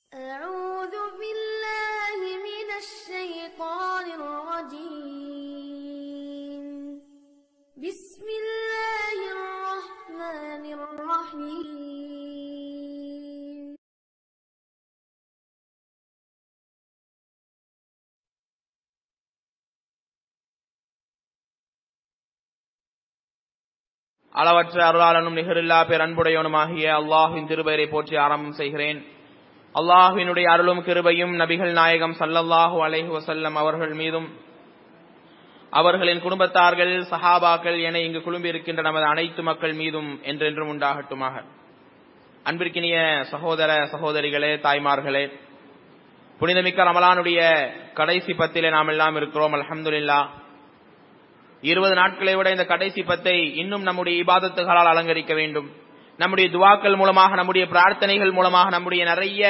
أعوذ بالله من الشيطان الرجيم بسم الله الرحمن الرحيم அளவற்ற அருளாளனும் நிகரில்லா பேர் அன்புடையவனுமாகிய அல்லாஹுவின் திருபெயரை போற்றி ஆரம்பம் செய்கிறேன் அல்லாஹுவினுடைய அருளும் கிருபையும் நபிகள் நாயகம் ஸல்லல்லாஹு அலைஹி வஸல்லம் அவர்கள் மீதும் அவர்களின் குடும்பத்தார்கள் சஹாபாக்கள் என இங்கு குழும்பி இருக்கின்ற நமது அனைத்து மக்கள் மீதும் என்றென்றும் உண்டாகட்டுமாக அன்பிற்கினிய சகோதர சகோதரிகளே தாய்மார்களே புனிதமிக்க ரமலானுடைய கடைசி பத்திலே நாம் எல்லாம் இருக்கிறோம் அல்ஹம்துலில்லாஹ் இருபது நாட்களை விட இந்த கடைசி பத்தை இன்னும் நம்முடைய இபாதத்துகளால் அலங்கரிக்க வேண்டும் நம்முடைய துவாக்கள் மூலமாக நம்முடைய பிரார்த்தனைகள் மூலமாக நம்முடைய நிறைய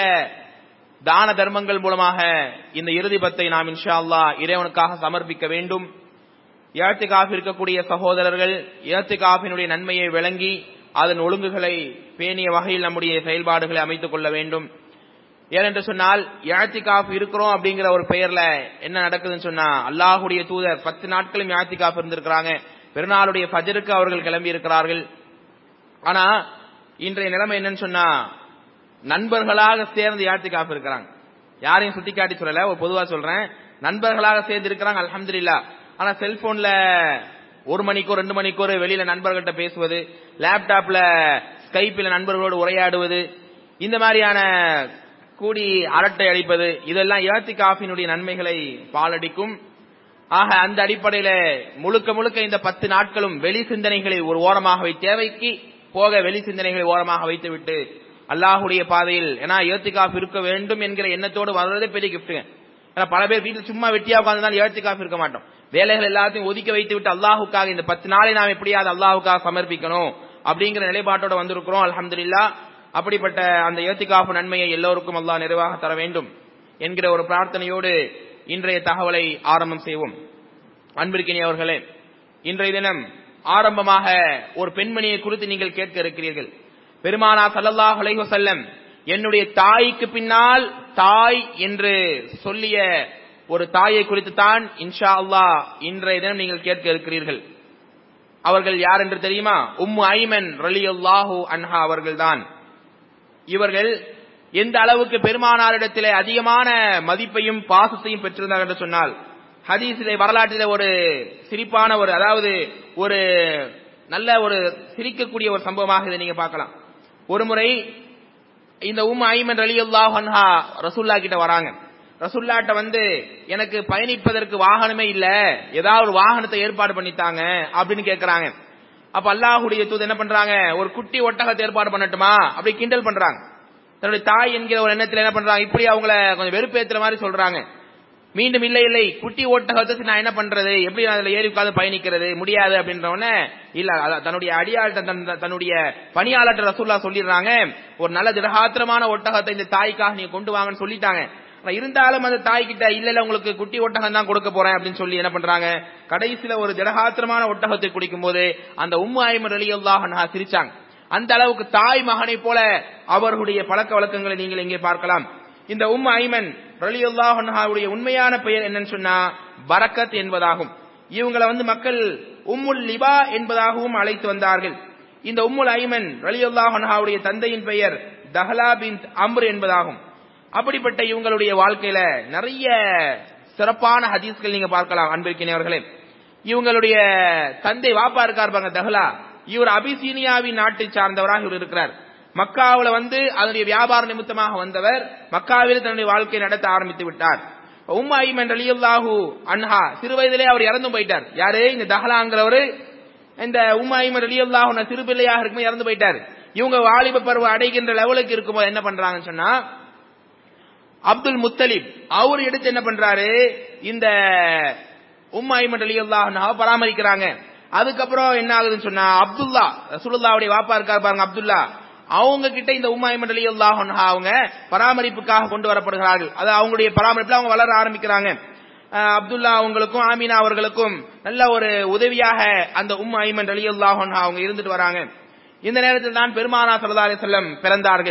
தான தர்மங்கள் மூலமாக இந்த இறுதி பத்தை நாம் இன்ஷா அல்லாஹ் இறைவனுக்காக சமர்ப்பிக்க வேண்டும் ஏத்திகாஃப் இருக்கக்கூடிய சகோதரர்கள் ஏத்திகாஃபினுடைய நன்மையை விளங்கி அதன் ஒழுங்குகளை பேணிய வகையில் நம்முடைய செயல்பாடுகளை அமைத்துக் கொள்ள வேண்டும் ஏனென்று சொன்னால் யாத்திகாஃப் இருக்கிறோம் அப்படிங்கிற ஒரு பெயர்ல என்ன நடக்குதுன்னு சொன்னா அல்லாஹுடைய தூதர் பத்து நாட்களும் யாத்திகாஃப் இருந்திருக்கிறாங்க பெருநாளுடைய ஃபஜருக்கு அவர்கள் கிளம்பி இருக்கிறார்கள் ஆனா இன்றைய நிலைமை என்னன்னு சொன்னா நண்பர்களாக சேர்ந்து யாத்திகாஃப் இருக்கிறாங்க யாரையும் சுட்டி காட்டி சொல்லல ஒரு பொதுவா சொல்றேன் நண்பர்களாக சேர்ந்து இருக்கிறாங்க அல்ஹம்துலில்லாஹ் ஆனா செல்போன்ல ஒரு மணிக்கோ ரெண்டு மணிக்கோ ஒரு வெளியில நண்பர்கள்ட்ட பேசுவது லேப்டாப்ல ஸ்கைப்பில் நண்பர்களோடு உரையாடுவது இந்த மாதிரியான கூடி அரட்டை அடிப்பது இதெல்லாம் ஏத்திகாஃபினுடைய நன்மைகளை பாலடிக்கும் ஆக அந்த அடிப்படையில முழுக்க முழுக்க இந்த பத்து நாட்களும் வெளி சிந்தனைகளை ஒரு ஓரமாக வை தேவைக்கு போக வெளி சிந்தனைகளை ஓரமாக வைத்துவிட்டு அல்லாஹுடைய பாதையில் ஏன்னா ஏத்திகாஃப் இருக்க வேண்டும் என்கிற எண்ணத்தோடு வர்றதே பெரிய கிஃப்ட்டுங்க ஏன்னா பல பேர் வீட்டில் சும்மா வெட்டியா உட்கார்ந்து ஏத்திகாஃப் இருக்க மாட்டோம் வேலைகள் எல்லாத்தையும் ஒதுக்கி வைத்து விட்டு அல்லாஹுக்காக இந்த பத்து நாளை நாம் எப்படியாவது அல்லாஹுக்காக சமர்ப்பிக்கணும் அப்படிங்கிற நிலைப்பாட்டோட வந்திருக்கிறோம் அல்ஹம்துலில்லாஹ் அப்படிப்பட்ட அந்த ஏத்திகாஃபு நன்மையை எல்லோருக்கும் அல்லாஹ் நிறைவாக தர வேண்டும் என்கிற ஒரு பிரார்த்தனையோடு இன்றைய தகவலை ஆரம்பம் செய்வோம் அன்பிற்கினி அவர்களே இன்றைய தினம் ஆரம்பமாக ஒரு பெண்மணியை குறித்து நீங்கள் கேட்க இருக்கிறீர்கள் பெருமானா சல்லல்லாஹு அலைஹி வஸல்லம் என்னுடைய தாய்க்கு பின்னால் தாய் என்று சொல்லிய ஒரு தாயை குறித்து தான் இன்ஷா அல்லாஹ் இன்றைய தினம் நீங்கள் கேட்க இருக்கிறீர்கள் அவர்கள் யார் என்று தெரியுமா உம்மு ஐமன் ரலியல்லாஹு அன்ஹா அவர்கள்தான் இவர்கள் எந்த அளவுக்கு பெருமானாரிடத்திலே அதிகமான மதிப்பையும் பாசத்தையும் பெற்றிருந்தார் என்று சொன்னால் ஹதீஸிலே வரலாற்றிலே ஒரு சிரிப்பான ஒரு அதாவது ஒரு நல்ல ஒரு சிரிக்கக்கூடிய ஒரு சம்பவமாக இதை நீங்க பார்க்கலாம் ஒரு முறை இந்த உம் ஐமன் அலி அல்லாஹ் அன்ஹா ரசுல்லா கிட்ட வராங்க ரசுல்லாட்ட வந்து எனக்கு பயணிப்பதற்கு வாகனமே இல்ல ஏதாவது ஒரு வாகனத்தை ஏற்பாடு பண்ணித்தாங்க அப்படின்னு கேக்குறாங்க அப்ப அல்லாஹுடைய தூது என்ன பண்றாங்க ஒரு குட்டி ஒட்டகத்தை ஏற்பாடு பண்ணட்டுமா அப்படி கிண்டல் பண்றாங்க தன்னுடைய தாய் என்கிற ஒரு எண்ணத்துல என்ன பண்றாங்க இப்படி அவங்கள கொஞ்சம் வெறுப்பேத்துற மாதிரி சொல்றாங்க மீண்டும் இல்லை இல்லை குட்டி ஓட்டகத்தை நான் என்ன பண்றது எப்படி நான் அதுல ஏறி உட்கார்ந்து பயணிக்கிறது முடியாது அப்படின்றவன இல்ல அத- தன்னுடைய அடியாள்கிட்ட தன்- தன்னுடைய பணியாளர்கிட்ட ரசூல்லா சொல்லிடுறாங்க ஒரு நல்ல திடகாத்திரமான ஒட்டகத்தை இந்த தாய்க்காக நீங்க கொண்டு வாங்கன்னு சொல்லிட்டாங்க ஆனா இருந்தாலும் அந்த தாய் கிட்ட இல்ல இல்ல உங்களுக்கு குட்டி ஒட்டகம் தான் கொடுக்க போறேன் அப்படின்னு சொல்லி என்ன பண்றாங்க கடைசியில ஒரு திடகாத்திரமான ஒட்டகத்தை குடிக்கும் போது அந்த உம்மு ஐமர் அலி அல்லாஹ் சிரிச்சாங்க அந்த அளவுக்கு தாய் மகனை போல அவர்களுடைய பழக்க வழக்கங்களை நீங்கள் இங்கே பார்க்கலாம் இந்த உம் ஐமன் ரலியுல்லாஹுடைய உண்மையான பெயர் என்னன்னு சொன்னா பரக்கத் என்பதாகும் இவங்களை வந்து மக்கள் உம்முல் லிபா என்பதாகவும் அழைத்து வந்தார்கள் இந்த உம்முல் ஐமன் ரலியுல்லாஹுடைய தந்தையின் பெயர் தஹலா பின் அம்ர் என்பதாகும் அப்படிப்பட்ட இவங்களுடைய வாழ்க்கையில நிறைய சிறப்பான ஹதீஸ்கள் நீங்க பார்க்கலாம் அன்பிற்கினவர்களே இவங்களுடைய தந்தை வாப்பா இருக்கார் பாருங்க தஹலா இவர் அபிசீனியாவின் நாட்டை சார்ந்தவராக இவர் இருக்கிறார் மக்காவுல வந்து அதனுடைய வியாபார நிமித்தமாக வந்தவர் மக்காவில் தன்னுடைய வாழ்க்கையை நடத்த ஆரம்பித்து விட்டார் உம் ஐமன் ரலியல்லாஹு அன்ஹா சிறு வயதிலே அவர் இறந்து போயிட்டார் யாரு இந்த தஹலாங்கிறவரு இந்த உம் ஐமன் ரலியல்லாஹு சிறு பிள்ளையாக இருக்கும்போது இறந்து போயிட்டார் இவங்க வாலிப பருவம் அடைகின்ற லெவலுக்கு இருக்கும்போது என்ன பண்றாங்கன்னு சொன்னா அப்துல் முத்தலிப் அவர் எடுத்து என்ன பண்றாரு இந்த உம் ஐமன் ரலியல்லாஹு பராமரிக்கிறாங்க அதுக்கப்புறம் என்ன ஆகுதுன்னு சொன்னா அப்துல்லா ரசூலுல்லாவுடைய வாப்பா இருக்கார் பாருங்க அப்துல்லா அவங்க கிட்ட இந்த உம்மா ஐமன் ரலியல்லாஹு அன்ஹா அவங்க பராமரிப்புக்காக கொண்டு வரப்படுகிறார்கள் அது அவங்களுடைய பராமரிப்புல அவங்க வளர ஆரம்பிக்கிறாங்க அஹ் அப்துல்லா அவங்களுக்கும் ஆமீனா அவர்களுக்கும் நல்ல ஒரு உதவியாக அந்த உம் ஐமன் ரலியல்லாஹு அன்ஹா அவங்க இருந்துட்டு வராங்க இந்த நேரத்தில் தான் பெருமானா ஸல்லல்லாஹு அலைஹி வஸல்லம் பிறந்தார்கள்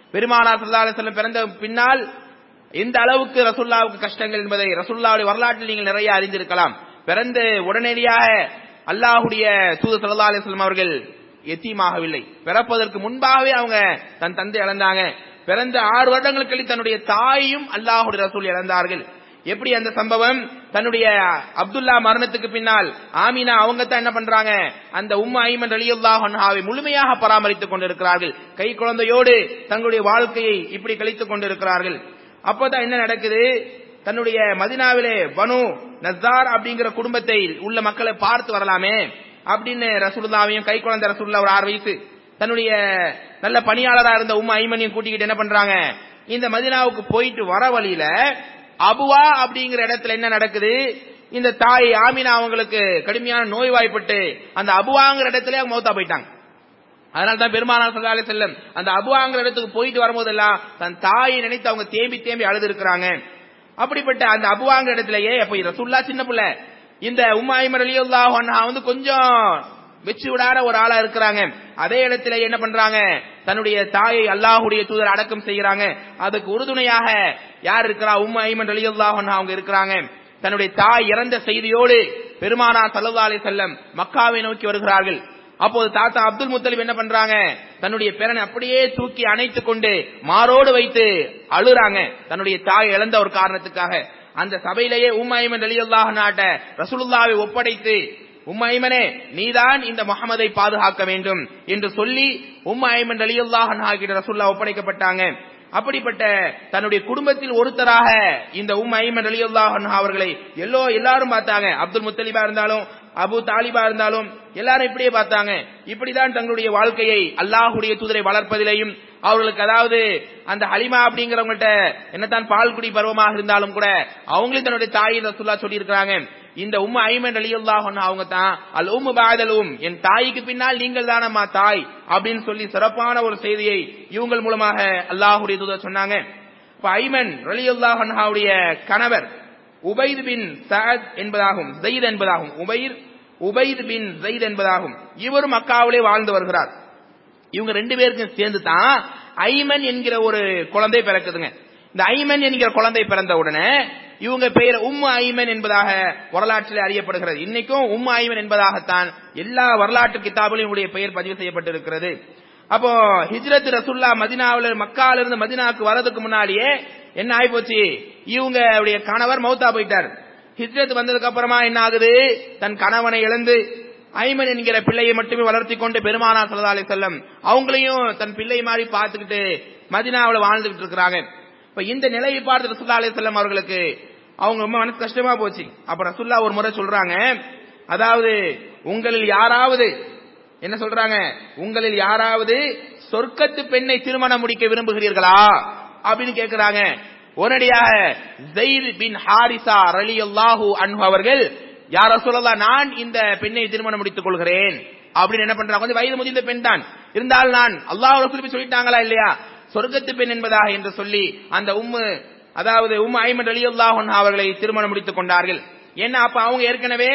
பெருமானார் ஸல்லல்லாஹு அலைஹி வஸல்லம் பிறந்த பின்னால் எந்த அளவுக்கு ரசூல்லாவுக்கு கஷ்டங்கள் என்பதை ரசூல்லாவுடைய வரலாற்றில் நீங்கள் நிறைய அறிந்திருக்கலாம் பிறந்து உடனடியாக அல்லாஹுடைய தூது ஸல்லல்லாஹு அலைஹி வஸல்லம் அவர்கள் எத்தீமாகவில்லை பிறப்பதற்கு முன்பாகவே அவங்க தன் தந்தை இழந்தாங்க பிறந்த ஆறு வருடங்கள் கழித்து தன்னுடைய தாயையும் அல்லாஹுடைய ரசூல் இழந்தார்கள் எப்படி அந்த சம்பவம் தன்னுடைய அப்துல்லா மரணத்துக்கு பின்னால் ஆமினா அவங்க தான் என்ன பண்றாங்க அந்த உம்ம ஐமன் ரலியல்லாஹு அன்ஹாவை முழுமையாக பராமரித்துக் கொண்டிருக்கிறார்கள் கை குழந்தையோடு தங்களுடைய வாழ்க்கையை இப்படி கழித்துக் கொண்டிருக்கிறார்கள் அப்பதான் என்ன நடக்குது தன்னுடைய மதினாவிலே பனு நஸ்தார் அப்படிங்கிற குடும்பத்தை உள்ள மக்களை பார்த்து வரலாமே அப்படின்னு ரசூலுல்லாவையும் கை குழந்தை ரசூலுல்லா ஒரு ஆறு வயசு தன்னுடைய நல்ல பணியாளரா இருந்த உம்ம ஐமனையும் கூட்டிக்கிட்டு என்ன பண்றாங்க இந்த மதினாவுக்கு போயிட்டு வர வழியில அபுவா அப்படிங்கிற இடத்துல என்ன நடக்குது இந்த தாய் ஆமினா அவங்களுக்கு கடுமையான நோய்வாய்ப்பட்டு அந்த அபுவாங்கிற இடத்துல அவங்க மௌத்தா போயிட்டாங்க அதனால தான் பெருமானார் ஸல்லல்லாஹு அலைஹி வஸல்லம் அந்த அபுவாங்கிற இடத்துக்கு போயிட்டு வரும்போதெல்லாம் தன் தாயை நினைத்து அவங்க தேம்பி தேம்பி அழுது இருக்கிறாங்க அப்படிப்பட்ட அந்த அபுவாங்கிற இடத்துலயே அப்ப ரசூல்லா சின்ன பிள்ளை இந்த உம்மாயிமர் அலியுல்லாஹு அன்ஹா வந்து கொஞ்சம் வெச்சு விடாத ஒரு ஆளா இருக்கிறாங்க அதே இடத்துல என்ன பண்றாங்க தன்னுடைய தாயை அல்லாஹுடைய தூதர் அடக்கம் செய்யறாங்க அதுக்கு உறுதுணையாக யார் இருக்கிறா உம்ம ஐமன் அலியுல்லாஹு அன்ஹா அவங்க இருக்கிறாங்க தன்னுடைய தாய் இறந்த செய்தியோடு பெருமானா சல்லல்லாஹு அலைஹி வஸல்லம் மக்காவை நோக்கி வருகிறார்கள் அப்போது தாத்தா அப்துல் முத்தலிப் என்ன பண்றாங்க தன்னுடைய பேரனை அப்படியே தூக்கி அணைத்துக் கொண்டு மாரோடு வைத்து அழுறாங்க தன்னுடைய தாய் இழந்த ஒரு காரணத்துக்காக அந்த சபையிலேயே உம்மைமன் அலியுல்லாஹ் நாட்ட ரசூலுல்லாவை ஒப்படைத்து உம்மைமனே நீதான் இந்த முகமதை பாதுகாக்க வேண்டும் என்று சொல்லி உம்மைமன் அலியுல்லாஹ் கிட்ட ரசூல்லா ஒப்படைக்கப்பட்டாங்க அப்படிப்பட்ட தன்னுடைய குடும்பத்தில் ஒருத்தராக இந்த உம் ஐமன் அலியுல்லாஹ் அவர்களை எல்லோ எல்லாரும் பார்த்தாங்க அப்துல் முத்தலிபா இருந்தாலும் அபு தாலிபா இருந்தாலும் எல்லாரும் இப்படியே பார்த்தாங்க இப்படிதான் தங்களுடைய வாழ்க்கையை அல்லாஹுடைய தூதரை வளர்ப்பதிலையும் அவர்களுக்கு அதாவது அந்த ஹலிமா அப்படிங்கிறவங்கள்ட்ட என்னத்தான் பால் குடி பருவமாக இருந்தாலும் கூட அவங்களும் தன்னுடைய தாயின் ரசூல்லா சொல்லி இருக்கிறாங்க இந்த உம்ம ஐமன் அலியுல்லாஹ் அவங்க தான் அல் உம்மு பாதல் உம் என் தாய்க்கு பின்னால் நீங்கள் தானம்மா தாய் அப்படின்னு சொல்லி சிறப்பான ஒரு செய்தியை இவங்கள் மூலமாக அல்லாஹுடைய தூதர் சொன்னாங்க இப்ப ஐமன் ரலியுல்லாஹ் அன்ஹாவுடைய கணவர் உபைத் பின் சஅத் என்பதாகும் ஜெயித் என்பதாகும் உபைர் உபைத் பின் ஜெயித் என்பதாகும் இவரும் மக்காவிலே வாழ்ந்து வருகிறார் இவங்க ரெண்டு பேருக்கும் சேர்ந்து தான் ஐமன் என்கிற ஒரு குழந்தை பிறக்குதுங்க இந்த ஐமன் என்கிற குழந்தை பிறந்த உடனே இவங்க பெயர் உம்மு ஐமன் என்பதாக வரலாற்றில் அறியப்படுகிறது இன்னைக்கும் உம்மு ஐமன் என்பதாகத்தான் எல்லா வரலாற்று கிதாபிலும் இவருடைய பெயர் பதிவு செய்யப்பட்டிருக்கிறது அப்போ ஹிஜ்ரத் ரசுல்லா மதினாவில மக்கால இருந்து மதினாவுக்கு வரதுக்கு முன்னாடியே என்ன ஆகி போச்சு இவங்க அவருடைய கணவர் மௌத்தா போயிட்டார் ஹிஜ்ரத் வந்ததுக்கு அப்புறமா என்ன ஆகுது தன் கணவனை இழந்து ஐமன் என்கிற பிள்ளையை மட்டுமே வளர்த்தி கொண்டு பெருமானா சல்லா அலி செல்லம் அவங்களையும் தன் பிள்ளை மாதிரி பார்த்துக்கிட்டு மதினாவில் வாழ்ந்துகிட்டு இருக்கிறாங்க இப்ப இந்த நிலையை பார்த்து ரசுல்லா அலி செல்லம் அவர்களுக்கு அவங்க ரொம்ப மனசு கஷ்டமா போச்சு அப்ப ரசுல்லா ஒரு முறை சொல்றாங்க அதாவது உங்களில் யாராவது என்ன சொல்றாங்க உங்களில் யாராவது சொர்க்கத்து பெண்ணை திருமணம் முடிக்க விரும்புகிறீர்களா அப்படின்னு கேக்குறாங்க உடனடியாக ஜெயித் பின் ஹாரிசா ரலியல்லாஹு அன்ஹு அவர்கள் யார சொல்லலாம் நான் இந்த பெண்ணை திருமணம் முடித்துக் கொள்கிறேன் அப்படின்னு என்ன பண்றாங்க கொஞ்சம் வயது முதிர்ந்த பெண் தான் இருந்தால் நான் அல்லாஹ் ரசூலுக்கு சொல்லிட்டாங்களா இல்லையா சொர்க்கத்து பெண் என்பதாக என்று சொல்லி அந்த உம்மு அதாவது உம்மு ஐமன் ரலியல்லாஹு அன்ஹு அவர்களை திருமணம் முடித்துக் கொண்டார்கள் ஏன்னா அப்ப அவங்க ஏற்கனவே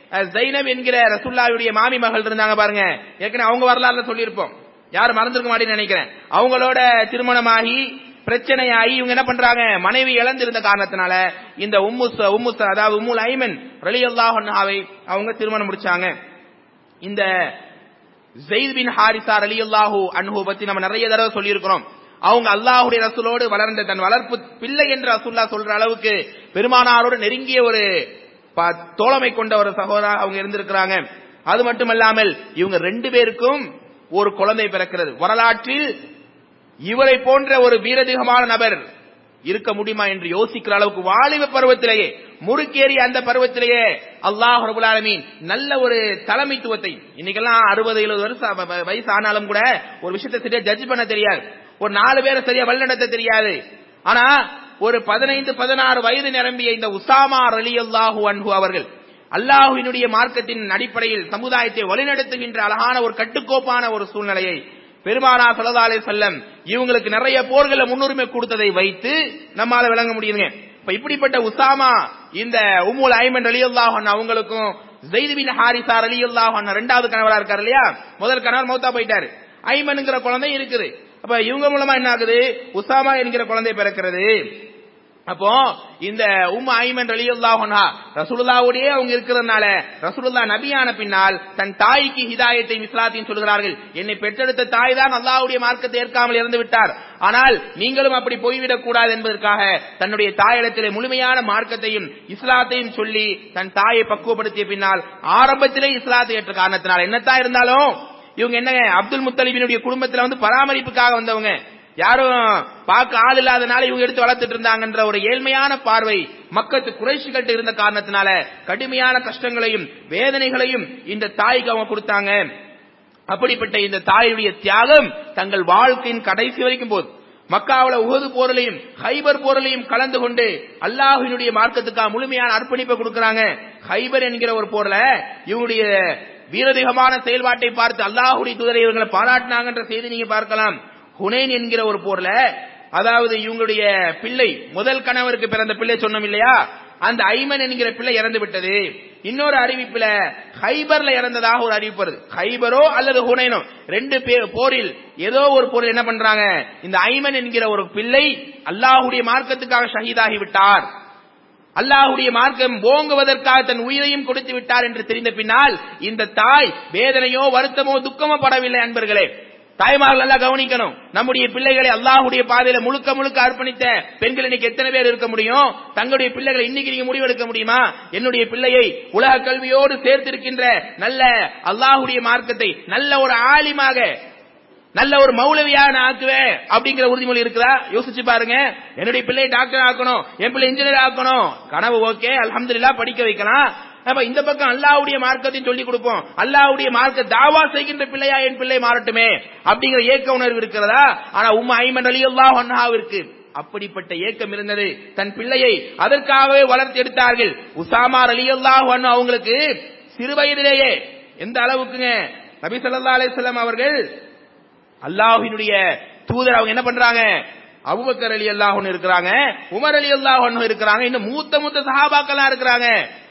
ஜைனப் என்கிற ரசுல்லாவுடைய மாமி மகள் இருந்தாங்க பாருங்க ஏற்கனவே அவங்க வரலாறுல சொல்லியிருப்போம் யாரும் மறந்துருக்க மாட்டேன்னு நினைக்கிறேன் அவங்களோட திருமணமாகி பிரச்சனையாகி இவங்க என்ன பண்றாங்க மனைவி இழந்திருந்த காரணத்தினால இந்த உம்மு உம்மு அதாவது உம்முல் ஐமன் ரலியல்லாஹு அவங்க திருமணம் முடிச்சாங்க இந்த ஜெயித் பின் ஹாரிசா ரலியல்லாஹு அன்ஹு பத்தி நம்ம நிறைய தடவை சொல்லியிருக்கிறோம் அவங்க அல்லாஹுடைய ரசூலோடு வளர்ந்த தன் வளர்ப்பு பிள்ளை என்று ரசூல்லா சொல்ற அளவுக்கு பெருமானாரோடு நெருங்கிய ஒரு தோழமை கொண்ட ஒரு சகோதரா அவங்க இருந்திருக்கிறாங்க அது மட்டுமல்லாமல் இவங்க ரெண்டு பேருக்கும் ஒரு குழந்தை பிறக்கிறது வரலாற்றில் இவரை போன்ற ஒரு வீரதிகமான நபர் இருக்க முடியுமா என்று யோசிக்கிற அளவுக்கு வாலிப பருவத்திலேயே முறுக்கேறிய அந்த பருவத்திலேயே அல்லாஹ் ரபுல் ஆலமீன் நல்ல ஒரு தலைமைத்துவத்தை இன்னைக்கெல்லாம் அறுபது எழுபது வருஷம் வயசு ஆனாலும் கூட ஒரு விஷயத்தை சரியா ஜட்ஜ் பண்ண தெரியாது ஒரு நாலு பேரை சரியா வழிநடத்த தெரியாது ஆனா ஒரு பதினைந்து பதினாறு வயது நிரம்பிய இந்த உசாமா அலி அல்லாஹூ அன்பு அவர்கள் அல்லாஹுவினுடைய மார்க்கத்தின் அடிப்படையில் சமுதாயத்தை வழிநடத்துகின்ற அழகான ஒரு கட்டுக்கோப்பான ஒரு சூழ்நிலையை பெருமானா சல்லா அலி செல்லம் இவங்களுக்கு நிறைய போர்களை முன்னுரிமை கொடுத்ததை வைத்து நம்மால விளங்க முடியுங்க இப்ப இப்படிப்பட்ட உசாமா இந்த உம்முல் ஐமன் அலி அல்லாஹன் அவங்களுக்கும் ஜெயித் பின் ஹாரிசா அலி அல்லாஹன் ரெண்டாவது கணவரா இருக்காரு இல்லையா முதல் கணவர் மௌத்தா போயிட்டாரு ஐமனுங்கிற குழந்தை இருக்குது அப்ப இவங்க மூலமா என்ன ஆகுது உசாமா என்கிற குழந்தை பிறக்கிறது அப்போ இந்த உம் ஐமன் ரலியுல்லாஹா ரசூலுல்லாவுடைய அவங்க இருக்கிறதுனால ரசூலுல்லா நபியான பின்னால் தன் தாய்க்கு ஹிதாயத்தை இஸ்லாத்தையும் சொல்கிறார்கள் என்னை பெற்றெடுத்த தாய் தான் அல்லாஹ்வுடைய மார்க்கத்தை ஏற்காமல் இறந்து விட்டார் ஆனால் நீங்களும் அப்படி போய்விடக் கூடாது என்பதற்காக தன்னுடைய தாயிடத்திலே முழுமையான மார்க்கத்தையும் இஸ்லாத்தையும் சொல்லி தன் தாயை பக்குவப்படுத்திய பின்னால் ஆரம்பத்திலே இஸ்லாத்தை ஏற்ற காரணத்தினால் என்னத்தான் இருந்தாலும் இவங்க என்னங்க அப்துல் முத்தலிபினுடைய குடும்பத்துல வந்து பராமரிப்புக்காக வந்தவங்க யாரும் பார்க்க ஆள் இல்லாதனால இவங்க எடுத்து வளர்த்துட்டு இருந்தாங்கன்ற ஒரு ஏழ்மையான பார்வை மக்கத்து குறைஷிகள்ட்ட இருந்த காரணத்தினால கடுமையான கஷ்டங்களையும் வேதனைகளையும் இந்த தாய்க்கு அவங்க கொடுத்தாங்க அப்படிப்பட்ட இந்த தாயுடைய தியாகம் தங்கள் வாழ்க்கையின் கடைசி வரைக்கும் போகுது மக்காவுல உகது போரிலையும் ஹைபர் போரிலையும் கலந்து கொண்டு அல்லாஹினுடைய மார்க்கத்துக்காக முழுமையான அர்ப்பணிப்பை கொடுக்கறாங்க ஹைபர் என்கிற ஒரு போர்ல இவங்களுடைய வீரதிகமான செயல்பாட்டை பார்த்து அல்லாஹுடைய தூதரை இவங்களை பாராட்டினாங்கன்ற செய்தி நீங்க பார்க்கலாம் ஹுனைன் என்கிற ஒரு போர்ல அதாவது இவங்களுடைய பிள்ளை முதல் கணவருக்கு பிறந்த பிள்ளை சொன்னோம் இல்லையா அந்த ஐமன் என்கிற பிள்ளை இறந்து விட்டது இன்னொரு அறிவிப்புல ஹைபர்ல இறந்ததாக ஒரு அறிவிப்பு வருது ஹைபரோ அல்லது ஹுனைனோ ரெண்டு பேர் போரில் ஏதோ ஒரு போரில் என்ன பண்றாங்க இந்த ஐமன் என்கிற ஒரு பிள்ளை அல்லாஹுடைய மார்க்கத்துக்காக ஷஹீதாகி விட்டார் அல்லாஹுடைய மார்க்கம் ஓங்குவதற்காக தன் உயிரையும் கொடுத்து விட்டார் என்று தெரிந்த பின்னால் இந்த தாய் வேதனையோ வருத்தமோ துக்கமோ படவில்லை அன்பர்களே தாய்மார்கள் எல்லாம் கவனிக்கணும் நம்முடைய பிள்ளைகளை அல்லாஹுடைய பாதையில முழுக்க முழுக்க அர்ப்பணித்த பெண்கள் இன்னைக்கு எத்தனை பேர் இருக்க முடியும் தங்களுடைய பிள்ளைகளை இன்னைக்கு நீங்க முடிவெடுக்க முடியுமா என்னுடைய பிள்ளையை உலக கல்வியோடு சேர்த்திருக்கின்ற நல்ல அல்லாஹுடைய மார்க்கத்தை நல்ல ஒரு ஆலிமாக நல்ல ஒரு மௌலவியா நான் ஆக்குவேன் அப்படிங்கிற உறுதிமொழி இருக்குதா யோசிச்சு பாருங்க என்னுடைய பிள்ளை டாக்டர் ஆக்கணும் என் பிள்ளை இன்ஜினியர் ஆக்கணும் கனவு ஓகே அல்ஹம்துலில்லாஹ் படிக்க வைக்கலாம் அப்ப இந்த பக்கம் அல்லாஹ்வுடைய மார்க்கத்தையும் சொல்லி கொடுப்போம் அல்லாஹ்வுடைய மார்க்க தாவா செய்கின்ற பிள்ளையா என் பிள்ளை மாறட்டுமே அப்படிங்கிற ஏக்க உணர்வு இருக்கிறதா ஆனா உம்மா ஐமன் அலி அல்லாஹ் அன்ஹாவிற்கு அப்படிப்பட்ட ஏக்கம் இருந்தது தன் பிள்ளையை அதற்காகவே வளர்த்து எடுத்தார்கள் உசாமார் அலி அல்லாஹ் அவங்களுக்கு சிறு வயதிலேயே எந்த அளவுக்குங்க நபி ஸல்லல்லாஹு அலைஹி வஸல்லம் அவர்கள் அல்லாஹ்வினுடைய தூதர் அவங்க என்ன பண்றாங்க அபூபக்கர் அலி அல்லாஹ் இருக்கிறாங்க உமர் அலி அல்லாஹ் இருக்கிறாங்க இன்னும் மூத்த மூத்த சஹாபாக்கெல்லாம் இருக்கிறாங்க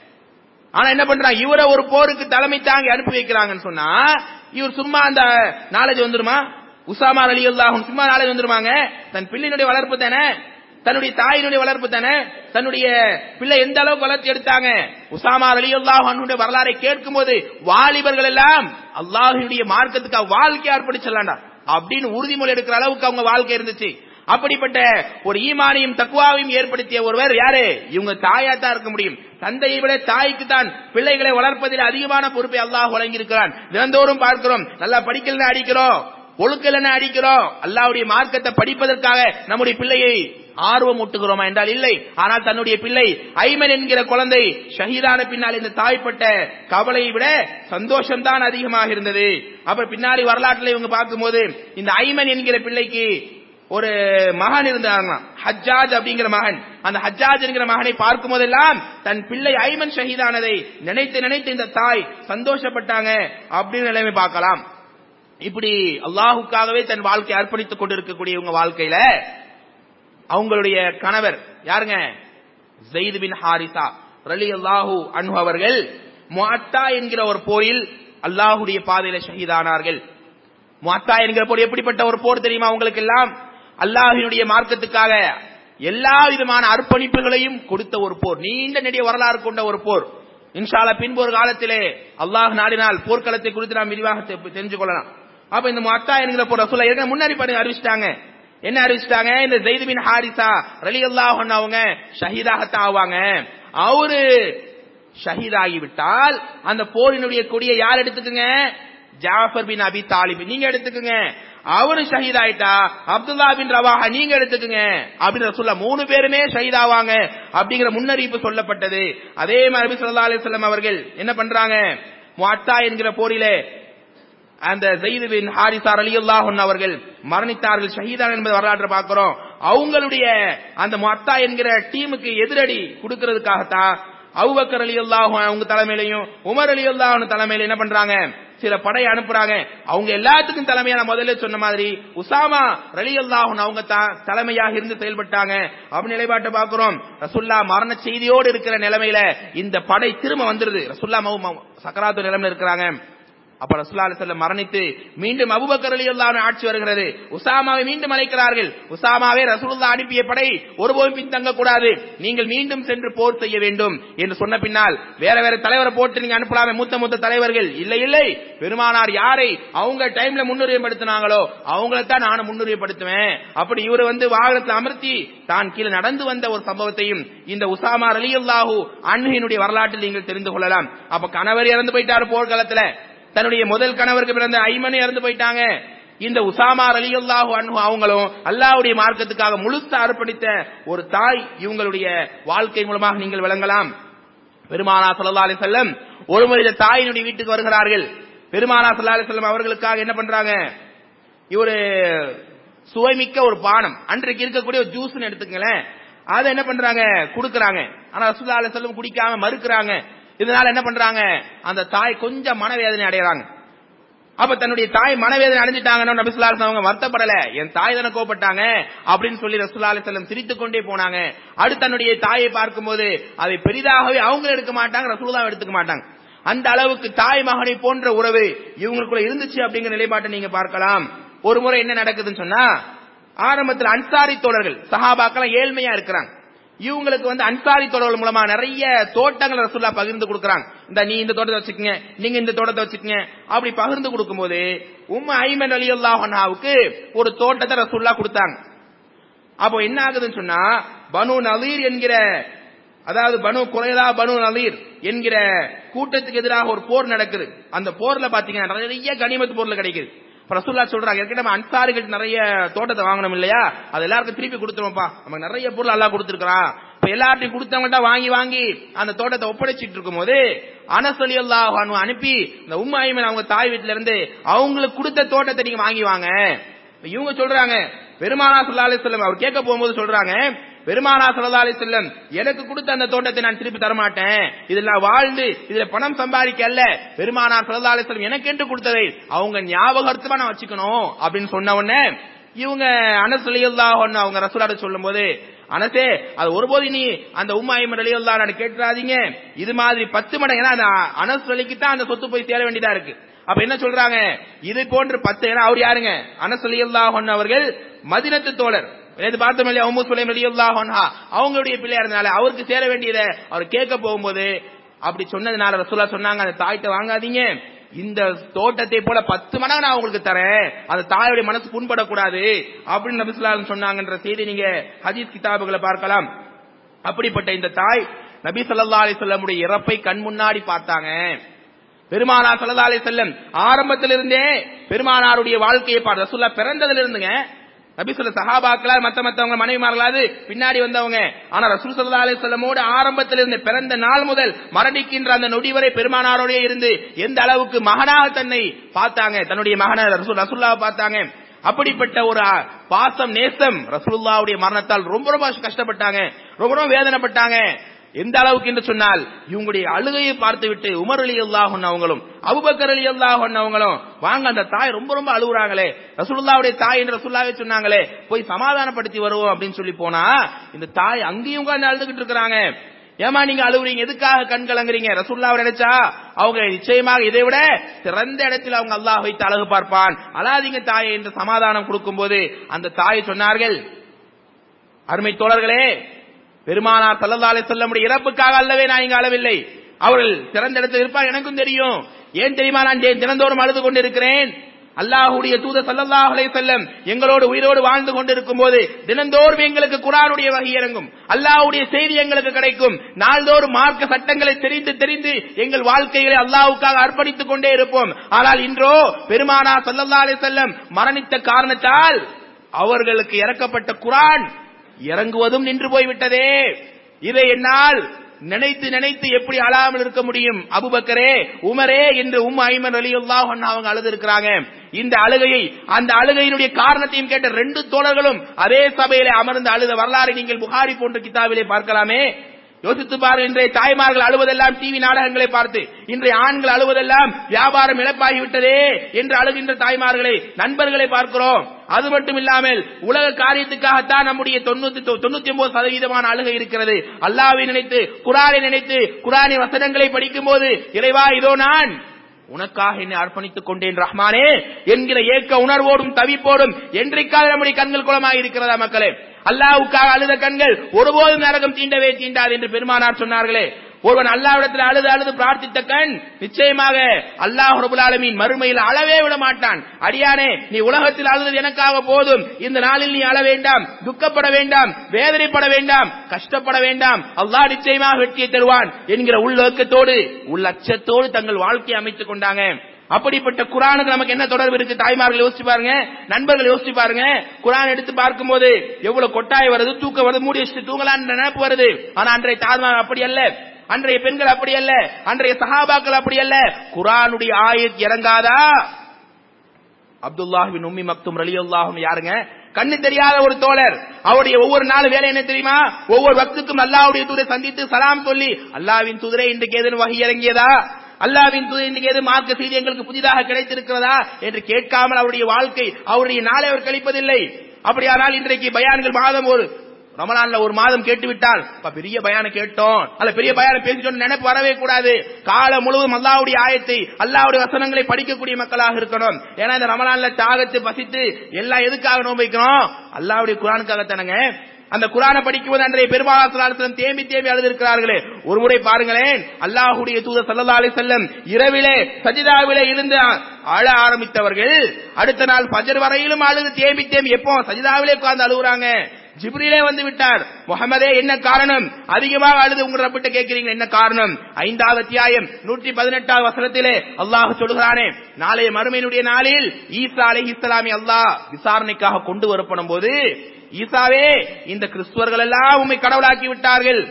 ஆனா என்ன பண்றாங்க இவரை ஒரு போருக்கு தலைமை தாங்கி அனுப்பி வைக்கிறாங்கன்னு சொன்னா இவர் சும்மா அந்த நாலேஜ் வந்துருமா உசாமா அலி அல்லாஹும் சும்மா நாலேஜ் வந்துருமாங்க தன் பிள்ளையினுடைய வளர்ப்பு தானே தன்னுடைய தாயினுடைய வளர்ப்பு தானே தன்னுடைய பிள்ளை எந்த அளவுக்கு வளர்ச்சி எடுத்தாங்க உசாமா அலி அல்லாஹ் வரலாறை கேட்கும் போது வாலிபர்கள் எல்லாம் அல்லாஹுடைய மார்க்கத்துக்கு வாழ்க்கை அர்ப்பணிச்சலாண்டா அப்படின்னு உறுதிமொழி எடுக்கிற அளவுக்கு அவங்க வாழ்க்கை இருந்துச்சு அப்படிப்பட்ட ஒரு ஈமானியும் தக்குவாவையும் ஏற்படுத்திய ஒருவர் யாரு இவங்க தாயா தான் இருக்க முடியும் தந்தையை விட தாய்க்கு தான் பிள்ளைகளை வளர்ப்பதில் அதிகமான பொறுப்பை அல்லாஹ் வழங்கியிருக்கிறான் தினந்தோறும் பார்க்கிறோம் நல்லா படிக்கலன்னு அடிக்கிறோம் ஒழுக்கலன்னு அடிக்கிறோம் அல்லாஹ்வுடைய மார்க்கத்தை படிப்பதற்காக நம்முடைய பிள்ளையை ஆர்வம் ஊட்டுகிறோமா என்றால் இல்லை ஆனால் தன்னுடைய பிள்ளை ஐமன் என்கிற குழந்தை ஷஹீதான பின்னால் இந்த தாய்ப்பட்ட கவலையை விட சந்தோஷம் தான் அதிகமாக இருந்தது அப்புறம் பின்னாடி வரலாற்றில் இவங்க பார்க்கும்போது இந்த ஐமன் என்கிற பிள்ளைக்கு ஒரு மகன் இருந்தாங்களாம் ஹஜ்ஜாஜ் அப்படிங்கிற மகன் அந்த ஹஜ்ஜாஜ் என்கிற மகனை பார்க்கும் போதெல்லாம் தன் பிள்ளை ஐமன் ஷஹீதானதை நினைத்து நினைத்து இந்த தாய் சந்தோஷப்பட்டாங்க அப்படின்னு நிலைமை பார்க்கலாம் இப்படி அல்லாஹுக்காகவே தன் வாழ்க்கை அர்ப்பணித்துக் கொண்டிருக்கக்கூடிய இவங்க வாழ்க்கையில அவங்களுடைய கணவர் யாருங்க ஜெயித் பின் ஹாரிசா ரலி அல்லாஹு அன்ஹு அவர்கள் முஅத்தா என்கிற ஒரு போரில் அல்லாஹுடைய பாதையில ஷஹீதானார்கள் முஅத்தா என்கிற போர் எப்படிப்பட்ட ஒரு போர் தெரியுமா உங்களுக்கு எல்லாம் அல்லாஹினுடைய மார்க்கத்துக்காக எல்லா விதமான அர்ப்பணிப்புகளையும் கொடுத்த ஒரு போர் நீண்ட நெடிய வரலாறு கொண்ட ஒரு போர் இன்ஷால பின்பு ஒரு காலத்திலே அல்லாஹ் நாடினால் போர்க்களத்தை குறித்து நாம் விரிவாக தெ- தெரிஞ்சு கொள்ளலாம் அப்ப இந்த முஅத்தா என்கிற போர் ரசூலா ஏற்கனவே முன்னாடி பாருங்க அறிவிச்சிட்டாங்க என்ன அறிவிச்சிட்டாங்க இந்த ஜெயித் பின் ஹாரிசா ரலியல்லாஹு அன்ஹு அவங்க ஷஹீதாகத்தான் ஆவாங்க அவரு ஷஹீதாகி விட்டால் அந்த போரினுடைய கொடியை யார் எடுத்துக்குங்க ஜாஃபர் பின் அபி தாலிப் நீங்க எடுத்துக்குங்க அவரு ஷஹீத் ஆயிட்டா அப்துல்லா பின் ரவாஹா நீங்க எடுத்துக்குங்க அப்படின்னு சொல்ல மூணு பேருமே ஷஹீதாவாங்க அப்படிங்கிற முன்னறிவிப்பு சொல்லப்பட்டது அதே மாதிரி நபி ஸல்லல்லாஹு அலைஹி வஸல்லம் அவர்கள் என்ன பண்றாங்க முஅத்தா என்கிற போரிலே அந்த ஜெயிது பின் ஹாரிசா ரலியல்லாஹு அன்ஹு அவர்கள் மரணித்தார்கள் ஷஹீதான் என்பது வரலாற்றை பார்க்கிறோம் அவங்களுடைய அந்த முஅத்தா என்கிற டீமுக்கு எதிரடி கொடுக்கிறதுக்காகத்தான் அபூபக்கர் ரலியல்லாஹு அன்ஹு அவங்க தலைமையிலையும் உமர் ரலியல்லாஹு அன்ஹு தலைமையில என்ன பண்றாங்க சில படை அனுப்புறாங்க அவங்க எல்லாத்துக்கும் தலைமையா நான் முதல்ல சொன்ன மாதிரி உசாமா ரலியல்லாஹு அன்ஹு அவங்க தான் தலைமையாக இருந்து செயல்பட்டாங்க அப்படி நிலைப்பாட்டை பார்க்கிறோம் ரசுல்லா மரண செய்தியோடு இருக்கிற நிலைமையில இந்த படை திரும்ப வந்துருது ரசுல்லா மௌ- மௌ- சக்கராத்து நிலைமையில இருக்கிறாங்க அப்ப ரசூலுல்லாஹி அலைஹி வஸல்லம் மரணித்து மீண்டும் அபூபக்கர் ரலியல்லாஹு அன்ஹு ஆட்சி வருகிறது உசாமாவை மீண்டும் அழைக்கிறார்கள் உசாமாவே ரசூலுல்லாஹ் அனுப்பிய படை ஒருபோதும் பின்தங்க கூடாது நீங்கள் மீண்டும் சென்று போர் செய்ய வேண்டும் என்று சொன்ன பின்னால் வேற வேற தலைவரை போட்டு நீங்க அனுப்பலாமே மூத்த மூத்த தலைவர்கள் இல்லை இல்லை பெருமானார் யாரை அவங்க டைம்ல முன்னுரிமைப்படுத்தினாங்களோ அவங்களை தான் நான் முன்னுரிமைப்படுத்துவேன் அப்படி இவர் வந்து வாகனத்தில் அமர்த்தி தான் கீழே நடந்து வந்த ஒரு சம்பவத்தையும் இந்த உசாமா ரலியல்லாஹு அன்ஹினுடைய வரலாற்றில் நீங்கள் தெரிந்து கொள்ளலாம் அப்ப கணவர் இறந்து போயிட்டாரு போர்க்களத்துல தன்னுடைய முதல் கணவருக்கு பிறந்த ஐமன் இறந்து போயிட்டாங்க இந்த உசாமா ரலியல்லாஹு அன்ஹு அவங்களும் அல்லாஹ்வுடைய மார்க்கத்துக்காக முழுத்த அர்ப்பணித்த ஒரு தாய் இவங்களுடைய வாழ்க்கை மூலமாக நீங்கள் விளங்கலாம் பெருமானா ஸல்லல்லாஹு அலைஹி வஸல்லம் ஒரு முறை இந்த தாயினுடைய வீட்டுக்கு வருகிறார்கள் பெருமானா ஸல்லல்லாஹு அலைஹி வஸல்லம் அவர்களுக்காக என்ன பண்றாங்க இவரு சுவைமிக்க ஒரு பானம் அன்றைக்கு இருக்கக்கூடிய ஒரு ஜூஸ்னு எடுத்துக்கங்களேன் அதை என்ன பண்றாங்க குடுக்கறாங்க ஆனா ரசூலுல்லாஹி அலைஹி வஸல்லம் குடிக்காம மறுக்கறாங்க இதனால என்ன பண்றாங்க அந்த தாய் கொஞ்சம் மனவேதனை அடையறாங்க அப்ப தன்னுடைய தாய் மனவேதனை அடைஞ்சிட்டாங்கன்னா நபி ஸல்லல்லாஹு அலைஹி வஸல்லம் அவங்க வருத்தப்படல என் தாய் தானே கோபப்பட்டாங்க அப்படின்னு சொல்லி ரசூலுல்லாஹி அலைஹி வஸல்லம் சிரித்துக் கொண்டே போனாங்க அடுத்து தன்னுடைய தாயை பார்க்கும்போது அதை பெரிதாகவே அவங்க எடுக்க மாட்டாங்க ரசூலுல்லாஹ் எடுத்துக்க மாட்டாங்க அந்த அளவுக்கு தாய் மகனை போன்ற உறவு இவங்களுக்குள்ள இருந்துச்சு அப்படிங்கிற நிலைப்பாட்டை நீங்க பார்க்கலாம் ஒரு முறை என்ன நடக்குதுன்னு சொன்னா ஆரம்பத்தில் அன்சாரி தோழர்கள் சஹாபாக்கள் ஏழ்மையா இருக்கிறாங்க இவங்களுக்கு வந்து அன்சாரி தோழர்கள் மூலமா நிறைய தோட்டங்களை ரசூல்லா பகிர்ந்து கொடுக்கறாங்க இந்த நீ இந்த தோட்டத்தை வச்சுக்கங்க நீங்க இந்த தோட்டத்தை வச்சுக்கங்க அப்படி பகிர்ந்து கொடுக்கும்போது உம்ம ஐமன் அலி அல்லாஹாவுக்கு ஒரு தோட்டத்தை ரசூல்லா கொடுத்தாங்க அப்போ என்ன ஆகுதுன்னு சொன்னா பனு நலீர் என்கிற அதாவது பனு குறைதா பனு நலீர் என்கிற கூட்டத்துக்கு எதிராக ஒரு போர் நடக்குது அந்த போர்ல பாத்தீங்கன்னா நிறைய கனிமத்து பொருள் கிடைக்குது இப்ப ரசூல்லா சொல்றாங்க ஏற்கனவே நம்ம அன்சாரிகள் நிறைய தோட்டத்தை வாங்கணும் இல்லையா அது எல்லாருக்கும் திருப்பி கொடுத்துருவோம்ப்பா நமக்கு நிறைய பொருள் எல்லாம் கொடுத்துருக்கான் இப்ப எல்லார்ட்டையும் கொடுத்தவங்கள்ட்ட வாங்கி வாங்கி அந்த தோட்டத்தை ஒப்படைச்சிட்டு இருக்கும் போது அனசலி அல்லாஹ் அனுப்பி இந்த உம்மா ஐமன் அவங்க தாய் வீட்டுல இருந்து அவங்களுக்கு கொடுத்த தோட்டத்தை நீங்க வாங்கி வாங்க இப்ப இவங்க சொல்றாங்க பெருமானா சல்லா அலி செல்லம் அவர் கேட்க போகும்போது சொல்றாங்க பெருமானா சல்லா அலி செல்லம் எனக்கு கொடுத்த அந்த தோட்டத்தை நான் திருப்பி தரமாட்டேன் இதுல நான் வாழ்ந்து இதுல பணம் சம்பாதிக்க அல்ல பெருமானா சல்லா அலி செல்லம் எனக்கு என்று கொடுத்ததை அவங்க ஞாபகார்த்தமா நான் வச்சுக்கணும் அப்படின்னு சொன்ன உடனே இவங்க அனஸ் அலியல்லா அவங்க ரசூலாட சொல்லும் போது அனசே அது ஒருபோது நீ அந்த உம்மாயிமன் அலியல்லா நான் கேட்டுறாதீங்க இது மாதிரி பத்து மடங்கு ஏன்னா அந்த அனஸ் அலிக்கு தான் அந்த சொத்து போய் சேர வேண்டியதா இருக்கு அப்ப என்ன சொல்றாங்க இது போன்று பத்து ஏன்னா அவர் யாருங்க அனஸ் அலியல்லாஹ் அவர்கள் மதினத்து தோழர் நேத்து பார்த்தோம் இல்லையா உம்மு சுலைம் ரலியல்லாஹு அன்ஹா அவங்களுடைய பிள்ளையா இருந்தனால அவருக்கு சேர வேண்டியதை அவர் கேட்க போகும்போது அப்படி சொன்னதுனால ரசூலா சொன்னாங்க அந்த தாய்ட்ட வாங்காதீங்க இந்த தோட்டத்தை போல பத்து மடங்கு நான் உங்களுக்கு தரேன் அந்த தாயோட மனசு புண்படக்கூடாது அப்படின்னு நபி ஸல்லல்லாஹு அலைஹி சொன்னாங்கன்ற செய்தி நீங்க ஹதீஸ் கிதாபுகளை பார்க்கலாம் அப்படிப்பட்ட இந்த தாய் நபி ஸல்லல்லாஹு அலைஹி வஸல்லமுடைய இறப்பை கண் முன்னாடி பார்த்தாங்க பெருமானார் ஸல்லல்லாஹு அலைஹி வஸல்லம் ஆரம்பத்திலிருந்தே பெருமானாருடைய வாழ்க்கையை பார் ரசூல்லா பிறந்ததுல இருந்துங்க நபி சொல்ல சஹாபாக்களா மத்த மத்தவங்க மனைவிமார்களாது பின்னாடி வந்தவங்க ஆனா ரசூல் சல்லா அலி சொல்லமோடு ஆரம்பத்தில் இருந்து பிறந்த நாள் முதல் மரணிக்கின்ற அந்த நொடி வரை பெருமானாரோடே இருந்து எந்த அளவுக்கு மகனாக தன்னை பார்த்தாங்க தன்னுடைய மகனை ரசூல் ரசூல்லாவை பார்த்தாங்க அப்படிப்பட்ட ஒரு பாசம் நேசம் ரசூலுல்லாவுடைய மரணத்தால் ரொம்ப ரொம்ப கஷ்டப்பட்டாங்க ரொம்ப ரொம்ப வேதனைப்பட்டாங்க எந்த அளவுக்கு என்று சொன்னால் இவங்களுடைய அழுகையை பார்த்து விட்டு உமர் அலி அல்லாஹன் அவங்களும் அபுபக்கர் அலி அல்லாஹன் அவங்களும் வாங்க அந்த தாய் ரொம்ப ரொம்ப அழுகுறாங்களே ரசூலுல்லாவுடைய தாய் என்று ரசூல்லாவே சொன்னாங்களே போய் சமாதானப்படுத்தி வருவோம் அப்படின்னு சொல்லி போனா இந்த தாய் அங்கேயும் உட்கார்ந்து அழுதுகிட்டு இருக்கிறாங்க ஏமா நீங்க அழுகுறீங்க எதுக்காக கண் கலங்குறீங்க ரசூல்லாவை நினைச்சா அவங்க நிச்சயமாக இதை விட சிறந்த இடத்தில் அவங்க அல்லாஹ் வைத்து அழகு பார்ப்பான் அழாதீங்க தாயை என்று சமாதானம் கொடுக்கும் போது அந்த தாய் சொன்னார்கள் அருமை தோழர்களே பெருமானார் சல்லல்லா அலைஹி வஸல்லம் இறப்புக்காக அல்லவே நான் இங்க அளவில்லை அவர்கள் சிறந்த இடத்தில் இருப்பார் எனக்கும் தெரியும் ஏன் தெரியுமா நான் தினந்தோறும் அழுது கொண்டிருக்கிறேன் அல்லாஹுடைய தூத சல்லல்லாஹு அலைஹி வஸல்லம் எங்களோடு உயிரோடு வாழ்ந்து கொண்டிருக்கும் போது தினந்தோறும் எங்களுக்கு குரானுடைய வகை இறங்கும் அல்லாஹ்வுடைய செய்தி எங்களுக்கு கிடைக்கும் நாள்தோறும் மார்க்க சட்டங்களை தெரிந்து தெரிந்து எங்கள் வாழ்க்கைகளை அல்லாஹ்வுக்காக அர்ப்பணித்துக் கொண்டே இருப்போம் ஆனால் இன்றோ பெருமானா சல்லல்லாஹு அலைஹி வஸல்லம் மரணித்த காரணத்தால் அவர்களுக்கு இறக்கப்பட்ட குரான் இறங்குவதும் நின்று போய்விட்டதே இதை என்னால் நினைத்து நினைத்து எப்படி அழாமல் இருக்க முடியும் அபுபக்கரே உமரே என்று உம் ஐமன் அலியுல்லாஹ் அவங்க அழுது இருக்கிறாங்க இந்த அழுகையை அந்த அழுகையினுடைய காரணத்தையும் கேட்ட ரெண்டு தோழர்களும் அதே சபையிலே அமர்ந்து அழுத வரலாறு நீங்கள் புகாரி போன்ற கிதாபிலே பார்க்கலாமே யோசித்து பாரு இன்றைய தாய்மார்கள் அழுவதெல்லாம் டிவி நாடகங்களை பார்த்து இன்றைய ஆண்கள் அழுவதெல்லாம் வியாபாரம் இழப்பாகிவிட்டதே என்று அழுகின்ற தாய்மார்களை நண்பர்களை பார்க்கிறோம் அது மட்டும் இல்லாமல் உலக காரியத்துக்காகத்தான் நம்முடைய தொண்ணூத்தி தொண்ணூத்தி ஒன்பது சதவீதமான அழுகை இருக்கிறது அல்லாவை நினைத்து குரானை நினைத்து குரானை வசனங்களை படிக்கும் போது இறைவா இதோ நான் உனக்காக என்னை அர்ப்பணித்துக் கொண்டேன் ரஹ்மானே என்கிற ஏக்க உணர்வோடும் தவிப்போடும் என்றைக்காக நம்முடைய கண்கள் குளமாக இருக்கிறதா மக்களே அல்லாவுக்காக அழுத கண்கள் ஒருபோதும் நரகம் தீண்டவே தீண்டாது என்று பெருமானார் சொன்னார்களே ஒருவன் அல்லாவிடத்தில் அழுது அழுது பிரார்த்தித்த கண் நிச்சயமாக அல்லாஹ் ரபுல் ஆலமீன் மறுமையில் அழவே விட மாட்டான் அடியானே நீ உலகத்தில் அழுது எனக்காக போதும் இந்த நாளில் நீ அழ வேண்டாம் துக்கப்பட வேண்டாம் வேதனைப்பட வேண்டாம் கஷ்டப்பட வேண்டாம் அல்லாஹ் நிச்சயமாக வெற்றியை தருவான் என்கிற உள்ளோக்கத்தோடு உள்ளச்சத்தோடு தங்கள் வாழ்க்கையை அமைத்துக் கொண்டாங்க அப்படிப்பட்ட குரானுக்கு நமக்கு என்ன தொடர்பு இருக்கு தாய்மார்கள் யோசிச்சு பாருங்க நண்பர்கள் யோசிச்சு பாருங்க குரான் எடுத்து பார்க்கும்போது எவ்வளவு கொட்டாய் வருது தூக்கம் வருது மூடி வச்சுட்டு தூங்கலான்ற நினைப்பு வருது ஆனா அன்றைய தாய்மார் அப்படி அல்ல அன்றைய பெண்கள் அப்படி அல்ல அன்றைய சஹாபாக்கள் அப்படி அல்ல குரானுடைய ஆயத் இறங்காதா அப்துல்லாஹின் உம்மி மக்தும் ரலியல்லாஹு யாருங்க கண்ணு தெரியாத ஒரு தோழர் அவருடைய ஒவ்வொரு நாள் வேலை என்ன தெரியுமா ஒவ்வொரு வக்துக்கும் அல்லாஹ்வுடைய தூதரை சந்தித்து சலாம் சொல்லி அல்லாஹ்வின் தூதரை இன்றைக்கு ஏதேனும் வகை இறங்கியதா அல்லாவின் தூதர் இன்றைக்கு எது மார்க்க செய்தி எங்களுக்கு புதிதாக கிடைத்திருக்கிறதா என்று கேட்காமல் அவருடைய வாழ்க்கை அவருடைய நாளை அவர் கழிப்பதில்லை அப்படியானால் இன்றைக்கு பயான்கள் மாதம் ஒரு ரமலான்ல ஒரு மாதம் கேட்டுவிட்டால் அப்ப பெரிய பயான கேட்டோம் அல்ல பெரிய பயான பேசிட்டோம் நினைப்பு வரவே கூடாது காலம் முழுவதும் அல்லாவுடைய ஆயத்தை அல்லாவுடைய வசனங்களை படிக்கக்கூடிய மக்களாக இருக்கணும் ஏன்னா இந்த ரமலான்ல தாகத்து பசித்து எல்லாம் எதுக்காக நோன்பு வைக்கிறோம் அல்லாவுடைய குரானுக்காகத்தானங்க அந்த குரானை படிக்கும்போது அன்றைய பெருமாளாசலம் தேம்பி தேம்பி அழுதிருக்கிறார்களே ஒரு முறை பாருங்களேன் அல்லாஹுடைய தூதர் சல்லா அலி செல்லம் இரவிலே சஜிதாவிலே இருந்து அழ ஆரம்பித்தவர்கள் அடுத்த நாள் பஜர் வரையிலும் அழுது தேம்பி தேம்பி எப்போ சஜிதாவிலே உட்கார்ந்து அழுகுறாங்க ஜிப்ரிலே வந்து விட்டார் முகமதே என்ன காரணம் அதிகமாக அழுது உங்க ரப்பிட்ட கேட்கிறீங்க என்ன காரணம் ஐந்தாவது அத்தியாயம் நூற்றி பதினெட்டாவது வசனத்திலே அல்லாஹ் சொல்கிறானே நாளைய மறுமையினுடைய நாளில் ஈசா அலை இஸ்லாமி அல்லாஹ் விசாரணைக்காக கொண்டு வரப்படும் போது ஈசாவே இந்த கிறிஸ்துவர்கள் எல்லாம் உண்மை கடவுளாக்கி விட்டார்கள்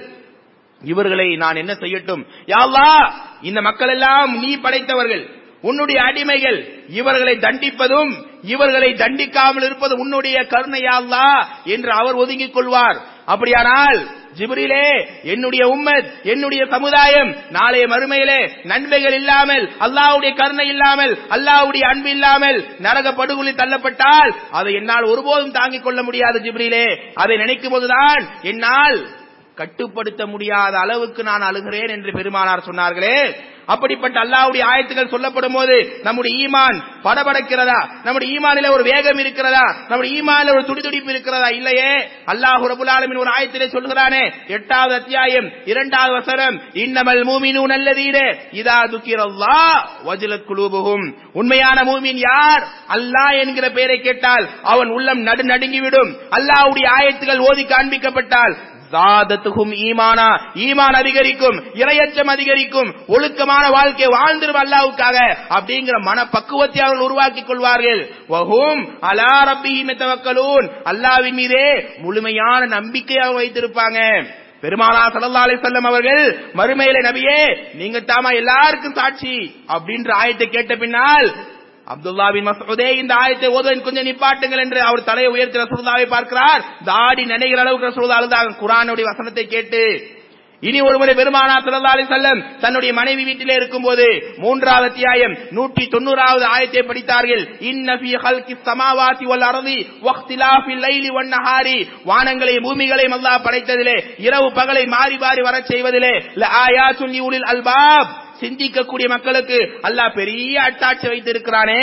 இவர்களை நான் என்ன செய்யட்டும் யாழ்லா இந்த மக்கள் எல்லாம் நீ படைத்தவர்கள் உன்னுடைய அடிமைகள் இவர்களை தண்டிப்பதும் இவர்களை தண்டிக்காமல் இருப்பது உன்னுடைய கருணையால்லா என்று அவர் ஒதுங்கிக் கொள்வார் அப்படியானால் ஜிப்ரிலே என்னுடைய உம்மத் என்னுடைய சமுதாயம் நாளைய மறுமையிலே நன்மைகள் இல்லாமல் அல்லாஹ்வுடைய கருணை இல்லாமல் அல்லாஹ்வுடைய அன்பு இல்லாமல் நரக படுகொலி தள்ளப்பட்டால் அதை என்னால் ஒருபோதும் தாங்கிக் கொள்ள முடியாது ஜிப்ரிலே அதை நினைக்கும் போதுதான் என்னால் கட்டுப்படுத்த முடியாத அளவுக்கு நான் அழுகிறேன் என்று பெருமானார் சொன்னார்களே அப்படிப்பட்ட அல்லாஹ்வுடைய ஆயத்துகள் சொல்லப்படும் போது நம்முடைய ஈமான் படபடக்கிறதா நம்முடைய ஈமானில ஒரு வேகம் இருக்கிறதா நம்முடைய ஈமானில ஒரு துடிதுடிப்பு இருக்கிறதா இல்லையே அல்லாஹ் ரபுல் ஆலமின் ஒரு ஆயத்திலே சொல்கிறானே எட்டாவது அத்தியாயம் இரண்டாவது வசனம் இன்னமல் மூமினூன் அல்லதீரே இதா துக்கிரல்லா வஜிலத் குலூபுகும் உண்மையான மூமின் யார் அல்லாஹ் என்கிற பெயரை கேட்டால் அவன் உள்ளம் நடு நடுங்கிவிடும் அல்லாஹ்வுடைய ஆயத்துகள் ஓதி காண்பிக்கப்பட்டால் ஜாதத்துகும் ஈமானா ஈமான் அதிகரிக்கும் இரையச்சம் அதிகரிக்கும் ஒழுக்கமான வாழ்க்கை வாழ்ந்திரும் அல்லாவுக்காக அப்படிங்கிற மனப்பக்குவத்தை அவர்கள் உருவாக்கிக் கொள்வார்கள் வஹும் அலா ரப்பிஹிம் தவக்கலூன் அல்லாவின் மீதே முழுமையான நம்பிக்கை அவங்க வைத்திருப்பாங்க பெருமானா சல்லா அலி செல்லம் அவர்கள் மறுமையில நபியே நீங்க தாமா எல்லாருக்கும் சாட்சி அப்படின்ற ஆயத்தை கேட்ட பின்னால் அப்துல்லா பின் மசூதே இந்த ஆயத்தை ஓதுவன் கொஞ்சம் நிப்பாட்டுங்கள் என்று அவர் தலையை உயர்த்தி ரசூலுல்லாவை பார்க்கிறார் தாடி நினைகிற அளவுக்கு ரசூலுல்லா அழுதாங்க குரானுடைய வசனத்தை கேட்டு இனி ஒருமுறை பெருமானா சல்லா அலி செல்லம் தன்னுடைய மனைவி வீட்டிலே இருக்கும்போது மூன்றாவது அத்தியாயம் நூற்றி தொண்ணூறாவது ஆயத்தை படித்தார்கள் இன்னபி ஹல்கி சமாவாதி வல் அருதி வக்திலாஃபில் லைலி வன் நஹாரி வானங்களை பூமிகளை அல்லாஹ் படைத்ததிலே இரவு பகலை மாறி மாறி வரச் செய்வதிலே லஆயாத்துன் லிஉலில் அல்பாப் சிந்திக்கக்கூடிய மக்களுக்கு அல்லாஹ் பெரிய அட்டாட்சி வைத்திருக்கிறானே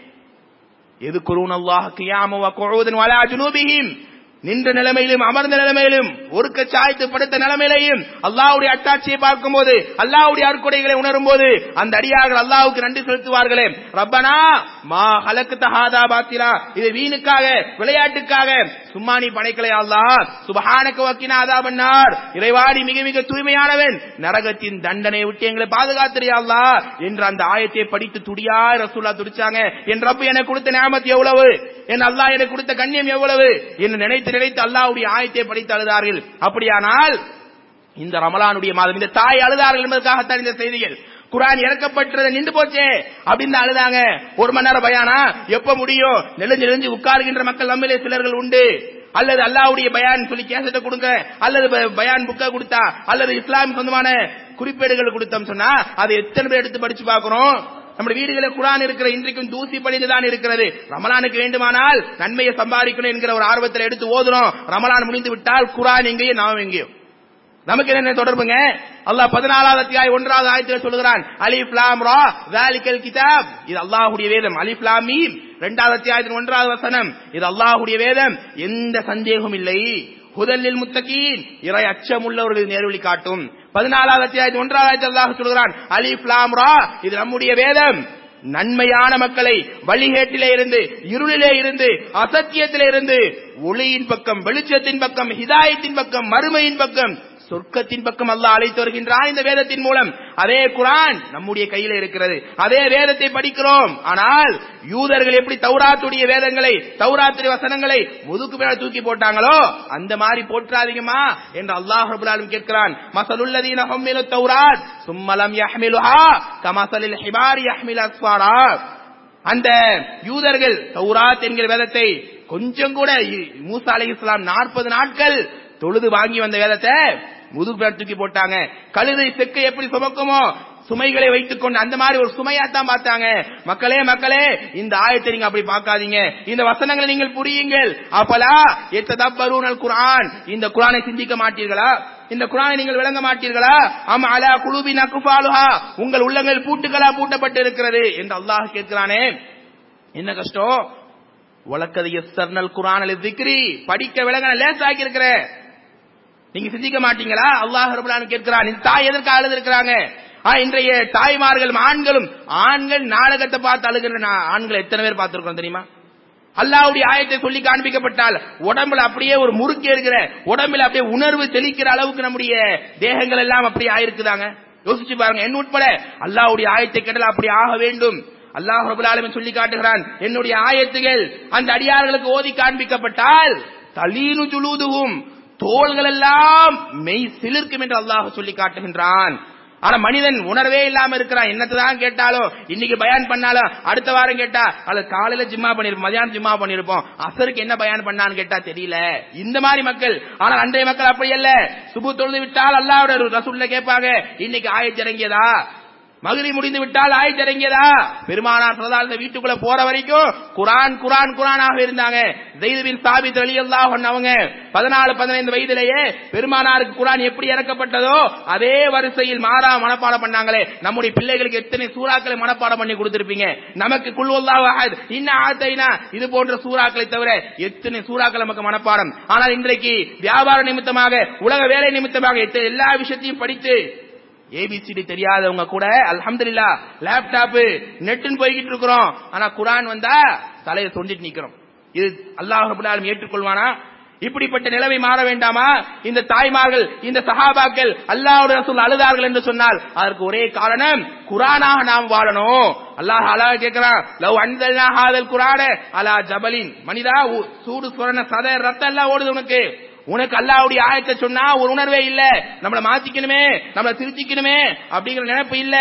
எது குருன் அல்லாஹ் கியாம வகுஊதன் வலா ஜுனூபிஹிம் நின்ற நிலைமையிலும் அமர்ந்த நிலைமையிலும் ஒருக்க சாய்த்து படுத்த நிலைமையிலையும் அல்லாவுடைய அட்டாட்சியை பார்க்கும் போது அல்லாவுடைய அற்கொடைகளை உணரும் போது அந்த அடியார்கள் அல்லாவுக்கு நன்றி செலுத்துவார்களே ரப்பனா மா ஹலக்கு தஹாதா பாத்திலா இது வீணுக்காக விளையாட்டுக்காக சும்மா நீ படைக்கலை அல்லா சுபஹானக்கு வக்கினா அதா பண்ணார் இறைவாடி மிக மிக தூய்மையானவன் நரகத்தின் தண்டனை விட்டு எங்களை பாதுகாத்திரியா அல்லா என்று அந்த ஆயத்தை படித்து துடியா ரசூலா துடிச்சாங்க என் ரப்பு எனக்கு கொடுத்த ஞாபகத்து எவ்வளவு என் அல்லாஹ் எனக்கு கொடுத்த கண்ணியம் எவ்வளவு என்று நினைத்து நினைத்து அல்லாஹ்வுடைய ஆயத்தை படித்து அழுதார்கள் அப்படியானால் இந்த ரமலானுடைய மாதம் இந்த தாய் அழுதார்கள் என்பதற்காகத்தான் இந்த செய்திகள் குரான் இறக்கப்பட்டது நின்று போச்சே அப்படின்னு அழுதாங்க ஒரு மணி நேரம் பயானா எப்ப முடியும் நெலிஞ்சு நெலிஞ்சு உட்காருகின்ற மக்கள் நம்மளே சிலர்கள் உண்டு அல்லது அல்லாவுடைய பயான் சொல்லி கேசட்டை கொடுங்க அல்லது ப- பயான் புக்க கொடுத்தா அல்லது இஸ்லாம் சொந்தமான குறிப்பேடுகள் கொடுத்தோம் சொன்னா அதை எத்தனை பேர் எடுத்து படிச்சு பார்க்கிறோம் நம்முடைய வீடுகளில் குரான் இருக்கிற இன்றைக்கும் தூசி படிந்துதான் இருக்கிறது ரமலானுக்கு வேண்டுமானால் நன்மையை சம்பாதிக்கணும் என்கிற ஒரு ஆர்வத்தில் எடுத்து ஓதுறோம் ரமலான் முடிந்து விட்டால் குரான் எங்கேயும் நாம் எங்கேயும் நமக்கு என்ன தொடர்புங்க அல்லாஹ் பதினாலாவது அத்தியாயம் ஒன்றாவது ஆயத்தில் சொல்லுகிறான் அலிஃப் லாம் ரா ذَلِكَ கிதாப் இது அல்லாஹ்வுடைய வேதம் அலிஃப் லாம் மீம் இரண்டாவது அத்தியாயத்தின் ஒன்றாவது வசனம் இது அல்லாஹ்வுடைய வேதம் எந்த சந்தேகமும் இல்லை ஹுதல்லில் முத்தகீன் இறை அச்சமுள்ளவர்கள் நேர்வழி காட்டும் பதினாலாவது அத்தியாயத்தின் ஒன்றாவது ஆயத்தில் அல்லாஹ் சொல்கிறான் அலிஃப் லாம் ரா இது நம்முடைய வேதம் நன்மையான மக்களை வழிகேட்டிலே இருந்து இருளிலே இருந்து அசத்தியத்திலே இருந்து ஒளியின் பக்கம் வெளிச்சத்தின் பக்கம் ஹிதாயத்தின் பக்கம் மறுமையின் பக்கம் சொர்க்கத்தின் பக்கம் அல்லாஹ் அழைத்து வருகின்றான் இந்த வேதத்தின் மூலம் அதே குரான் நம்முடைய கையில இருக்கிறது அதே வேதத்தை படிக்கிறோம் ஆனால் யூதர்கள் எப்படி தௌராத்துடைய வேதங்களை தௌராத்துடைய வசனங்களை முதுக்கு மேல தூக்கி போட்டாங்களோ அந்த மாதிரி போற்றாதீங்கம்மா என்று அல்லாஹ் ரபுல் ஆலமீன் கேட்கிறான் மசலுல்லதீன ஹம்மிலு தௌராத் சும்மலம் யஹ்மிலுஹா கமசலில் ஹிமாரி யஹ்மில் அஸ்வாரா அந்த யூதர்கள் தௌராத் என்கிற வேதத்தை கொஞ்சம் கூட மூசா அலைஹிஸ்ஸலாம் நாற்பது நாட்கள் தொழுது வாங்கி வந்த வேதத்தை முதுகு பேர் தூக்கி போட்டாங்க கழுதை செக்கை எப்படி சுமக்குமோ சுமைகளை வைத்துக் கொண்டு அந்த மாதிரி ஒரு சுமையாத்தான் பார்த்தாங்க மக்களே மக்களே இந்த ஆயத்தை நீங்க அப்படி பார்க்காதீங்க இந்த வசனங்களை நீங்கள் புரியுங்கள் அப்பலா எத்ததப்பரூனல் குர்ஆன் இந்த குர்ஆனை சிந்திக்க மாட்டீர்களா இந்த குர்ஆனை நீங்கள் விளங்க மாட்டீர்களா அம் அலா குழுபி நக்குபாலுஹா உங்கள் உள்ளங்கள் பூட்டுகளா பூட்டப்பட்டு இருக்கிறது என்று அல்லாஹ் கேட்கிறானே என்ன கஷ்டம் வழக்கது எஸ்தர்னல் குரான் திக்ரி படிக்க விளங்க லேசாக்கி இருக்கிற நீங்க சிந்திக்க மாட்டீங்களா அல்லாஹ் ரபுல்லான்னு கேட்கிறான் இந்த தாய் எதற்கு அழுது இருக்கிறாங்க இன்றைய தாய்மார்களும் ஆண்களும் ஆண்கள் நாடகத்தை பார்த்து அழுகிற நா- ஆண்கள் எத்தனை பேர் பார்த்திருக்கோம் தெரியுமா அல்லாஹ்வுடைய ஆயத்தை சொல்லி காண்பிக்கப்பட்டால் உடம்புல அப்படியே ஒரு முறுக்கி இருக்கிற உடம்புல அப்படியே உணர்வு தெளிக்கிற அளவுக்கு நம்முடைய தேகங்கள் எல்லாம் அப்படியே ஆயிருக்குதாங்க யோசிச்சு பாருங்க என் உட்பட அல்லாஹ்வுடைய ஆயத்தை கேட்டால் அப்படி ஆக வேண்டும் அல்லாஹ் ரபுல் ஆலமீன் சொல்லி காட்டுகிறான் என்னுடைய ஆயத்துகள் அந்த அடியார்களுக்கு ஓதி காண்பிக்கப்பட்டால் தலீனு ஜுலூதுகும் தோள்கள் எல்லாம் மெய் சிலிர்க்கும் என்று அல்லாஹ் சொல்லி காட்டுகின்றான் ஆனா மனிதன் உணர்வே இல்லாம இருக்கிறான் என்னத்தான் கேட்டாலும் இன்னைக்கு பயான் பண்ணாலும் அடுத்த வாரம் கேட்டா அல்லது காலையில ஜிம்மா பண்ணிருப்போம் மதியானம் ஜிம்மா பண்ணிருப்போம் அசருக்கு என்ன பயான் பண்ணான்னு கேட்டா தெரியல இந்த மாதிரி மக்கள் ஆனால் அன்றைய மக்கள் அப்படி அல்ல சுபு தொழுது விட்டால் அல்லாவோட ரசூல்ல கேட்பாங்க இன்னைக்கு ஆயத்து இறங்கியதா மகிழி முடிந்து விட்டால் ஆயத்து இறங்கியதா பெருமானார் சல்லல்லாஹு அலைஹி வீட்டுக்குள்ள போற வரைக்கும் குரான் குரான் குரானாக இருந்தாங்க ஜெயித் பின் சாபித் ரலியல்லாஹு அன்ஹு அவங்க 14 15 வயதிலேயே பெருமானாருக்கு குரான் எப்படி இறக்கப்பட்டதோ அதே வரிசையில் மாறா மனப்பாடம் பண்ணாங்களே நம்முடைய பிள்ளைகளுக்கு எத்தனை சூறாக்களை மனப்பாடம் பண்ணி கொடுத்திருப்பீங்க நமக்கு குல்வல்லாஹு அஹத் இன்ன ஆத்தைனா இது போன்ற சூறாக்களை தவிர எத்தனை சூறாக்கள் நமக்கு மனப்பாடம் ஆனால் இன்றைக்கு வியாபார நிமித்தமாக உலக வேலை நிமித்தமாக எத்த- எல்லா விஷயத்தையும் படித்து ஏபிசிடி தெரியாதவங்க கூட அல்ஹம்துலில்லாஹ் லேப்டாப் நெட்டுன்னு போய்கிட்டு இருக்கிறோம் ஆனா குரான் வந்தா தலையை சொண்டிட்டு நிக்கிறோம் இது அல்லாஹ் ரப்பல் ஆலமீன் ஏற்றுக்கொள்வானா இப்படிப்பட்ட நிலைமை மாற வேண்டாமா இந்த தாய்மார்கள் இந்த சஹாபாக்கள் அல்லாஹ்வுடைய ரசூல் அழுதார்கள் என்று சொன்னால் அதற்கு ஒரே காரணம் குரானாக நாம் வாழணும் அல்லாஹ் அழகா கேட்கிறான் லவ் அன்சல்னா ஹாதல் குரான அலா ஜபலின் மனிதா உ- சூடு சுரண சத ரத்தம் எல்லாம் ஓடுது உனக்கு உனக்கு அல்லாஹ்வுடைய ஆயத்தை சொன்னா ஒரு உணர்வே இல்ல நம்மள மாத்திக்கணுமே நம்மள திருத்திக்கணுமே அப்படிங்கிற நினைப்பு இல்ல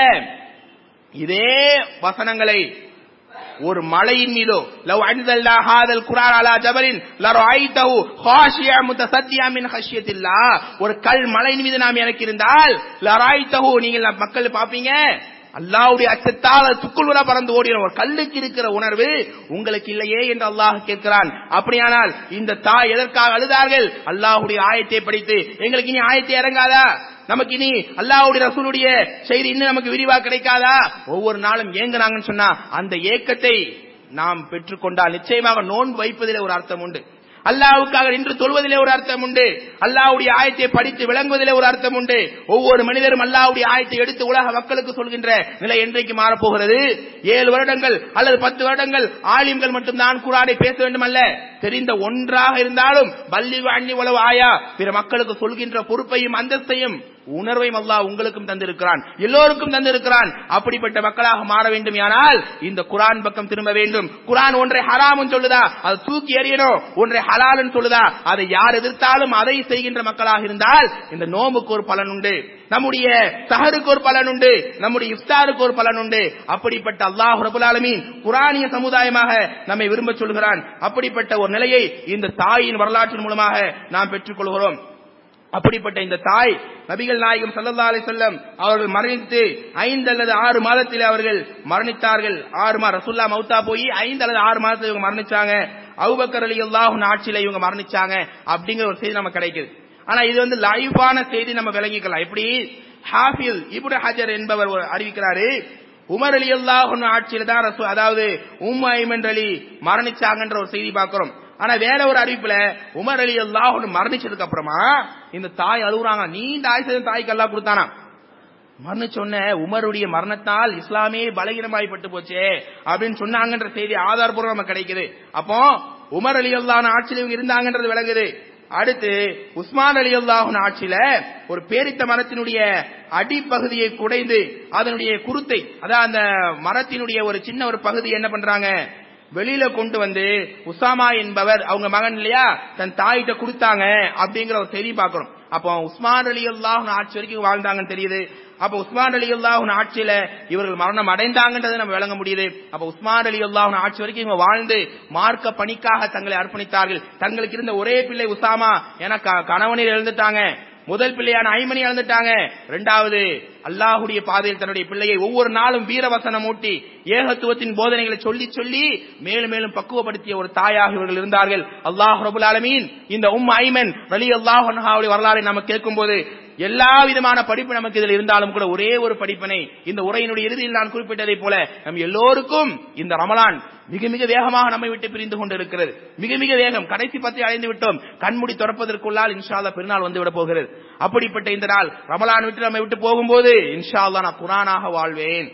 இதே வசனங்களை ஒரு மலையின் மீதோ லவ் அன்சல்னா ஹாதல் குரான் அலா ஜபலின் லரைதஹு ஹாஷியா முத்தசத்தியா மின் ஹஷ்யத்தில்லாஹ் ஒரு கல் மலையின் மீது நாம் எனக்கு இருந்தால் லரைதஹு நீங்கள் மக்கள் பாப்பீங்க அல்லாஹ்வுடைய அச்சத்தால் அது துக்குள்வர பறந்து ஓடின ஒரு கல்லுக்கு இருக்கிற உணர்வு உங்களுக்கு இல்லையே என்று அல்லாஹ் கேட்கிறான் அப்படியானால் இந்த தாய் எதற்காக அழுதார்கள் அல்லாஹ்வுடைய ஆயத்தை படித்து எங்களுக்கு இனி ஆயத்தை இறங்காதா நமக்கு இனி அல்லாஹ்வுடைய ரசூலுடைய செய்தி இன்னும் நமக்கு விரிவா கிடைக்காதா ஒவ்வொரு நாளும் ஏங்குறாங்கன்னு சொன்னா அந்த ஏக்கத்தை நாம் பெற்றுக்கொண்டால் நிச்சயமாக நோன்பு வைப்பதிலே ஒரு அர்த்தம் உண்டு அல்லாஹ்வுக்காக நின்று தொழுவதிலே ஒரு அர்த்தம் உண்டு அல்லாஹ்வுடைய ஆயத்தை படித்து விளங்குவதிலே ஒரு அர்த்தம் உண்டு ஒவ்வொரு மனிதரும் அல்லாஹ்வுடைய ஆயத்தை எடுத்து உலக மக்களுக்கு சொல்கின்ற நிலை என்றைக்கு மாறப்போகிறது ஏழு வருடங்கள் அல்லது பத்து வருடங்கள் ஆலிம்கள் மட்டும்தான் குரானை பேச வேண்டும் அல்ல தெரிந்த ஒன்றாக இருந்தாலும் பள்ளி அண்ணி உளவு ஆயா பிற மக்களுக்கு சொல்கின்ற பொறுப்பையும் அந்தஸ்தையும் உணர்வையும் அல்லாஹ் உங்களுக்கும் தந்திருக்கிறான் எல்லோருக்கும் தந்திருக்கிறான் அப்படிப்பட்ட மக்களாக மாற வேண்டும் ஆனால் இந்த குரான் பக்கம் திரும்ப வேண்டும் குரான் ஒன்றை ஹராமும் சொல்லுதா அதை தூக்கி எறியணும் ஒன்றை ஹலாலுன்னு சொல்லுதா அதை யார் எதிர்த்தாலும் அதை செய்கின்ற மக்களாக இருந்தால் இந்த நோம்புக்கு ஒரு பலன் உண்டு நம்முடைய சஹருக்கு ஒரு பலன் உண்டு நம்முடைய இஃப்தாருக்கு ஒரு பலன் உண்டு அப்படிப்பட்ட அல்லாஹ் ரபுல் ஆலமீன் குரானிய சமுதாயமாக நம்மை விரும்ப சொல்கிறான் அப்படிப்பட்ட ஒரு நிலையை இந்த தாயின் வரலாற்றின் மூலமாக நாம் பெற்றுக்கொள்கிறோம் அப்படிப்பட்ட இந்த தாய் நபிகள் நாயகம் ஸல்லல்லாஹு அலைஹி வஸல்லம் அவர்கள் மரணித்து ஐந்து அல்லது ஆறு மாதத்தில் அவர்கள் மரணித்தார்கள் ஆறு மாதம் ரசூல்லா மௌத்தா போய் ஐந்து அல்லது ஆறு மாதத்தில் இவங்க மரணிச்சாங்க அபூபக்கர் ரலியல்லாஹு ஆட்சியில இவங்க மரணிச்சாங்க அப்படிங்கிற ஒரு செய்தி நமக்கு கிடைக்குது ஆனா இது வந்து லைவான செய்தி நம்ம விளங்கிக்கலாம் எப்படி ஹாஃபில் இப்னு ஹஜர் என்பவர் ஒரு அறிவிக்கிறாரு உமர் அலி அல்லாஹ் ஆட்சியில தான் ரசூ அதாவது உம் ஐமன் அலி மரணிச்சாங்கன்ற ஒரு செய்தி பார்க்கிறோம் ஆனா வேற ஒரு அறிவிப்புல உமர் அலி அல்லாஹ் மரணிச்சதுக்கு அப்புறமா இந்த தாய் அழுகுறாங்க நீண்ட ஆயுசம் தாய்க்கு அல்லாஹ் கொடுத்தானா மரண சொன்ன உமருடைய மரணத்தால் இஸ்லாமே பலகீனமாய்ப்பட்டு போச்சே அப்படின்னு சொன்னாங்கன்ற செய்தி ஆதாரப்பூர்வம் நமக்கு கிடைக்குது அப்போ உமர் அலி அல்லாஹ் ஆட்சியில் இவங்க இருந்தாங்கன்றது விளங்குது அடுத்து உஸ்மான் அலி அல்லாஹின் ஆட்சியில ஒரு பேரித்த மரத்தினுடைய அடிப்பகுதியை குடைந்து அதனுடைய குருத்தை அதான் அந்த மரத்தினுடைய ஒரு சின்ன ஒரு பகுதி என்ன பண்றாங்க வெளியில கொண்டு வந்து உசாமா என்பவர் அவங்க மகன் இல்லையா தன் தாயிட்ட கொடுத்தாங்க அப்படிங்கிற ஒரு செய்தி பார்க்கிறோம் அப்போ உஸ்மான் அலி அல்லாஹ் ஆட்சி வரைக்கும் வாழ்ந்தாங்கன்னு தெரியுது அப்ப உஸ்மான் அலி அல்லாஹ் ஆட்சியில இவர்கள் மரணம் அடைந்தாங்கன்றதை நம்ம விளங்க முடியுது அப்ப உஸ்மான் அலி அல்லாஹ் ஆட்சி வரைக்கும் இவங்க வாழ்ந்து மார்க்க பணிக்காக தங்களை அர்ப்பணித்தார்கள் தங்களுக்கு இருந்த ஒரே பிள்ளை உசாமா என க- கணவனில் எழுந்துட்டாங்க முதல் பிள்ளையான ஐமணி இழந்துட்டாங்க இரண்டாவது அல்லாஹுடைய பாதையில் தன்னுடைய பிள்ளையை ஒவ்வொரு நாளும் வீரவசனம் ஊட்டி ஏகத்துவத்தின் போதனைகளை சொல்லி சொல்லி மேலும் மேலும் பக்குவப்படுத்திய ஒரு தாயாக இவர்கள் இருந்தார்கள் அல்லாஹ் ரபுல் ஆலமீன் இந்த உம் ஐமன் ரலி அல்லாஹ் வரலாறை நம்ம கேட்கும்போது எல்லா விதமான படிப்பு நமக்கு இதில் இருந்தாலும் கூட ஒரே ஒரு படிப்பினை இந்த உரையினுடைய இறுதியில் நான் குறிப்பிட்டதை போல நம் எல்லோருக்கும் இந்த ரமலான் மிக மிக வேகமாக நம்மை விட்டு பிரிந்து கொண்டு இருக்கிறது மிக மிக வேகம் கடைசி பத்தி அடைந்து விட்டோம் கண்மூடி திறப்பதற்குள்ளால் இன்ஷா அல்லாஹ் பெருநாள் வந்து விட போகிறது அப்படிப்பட்ட இந்த நாள் ரமலான் விட்டு நம்மை விட்டு போகும்போது இன்ஷா அல்லாஹ் நான் குரானாக வாழ்வேன்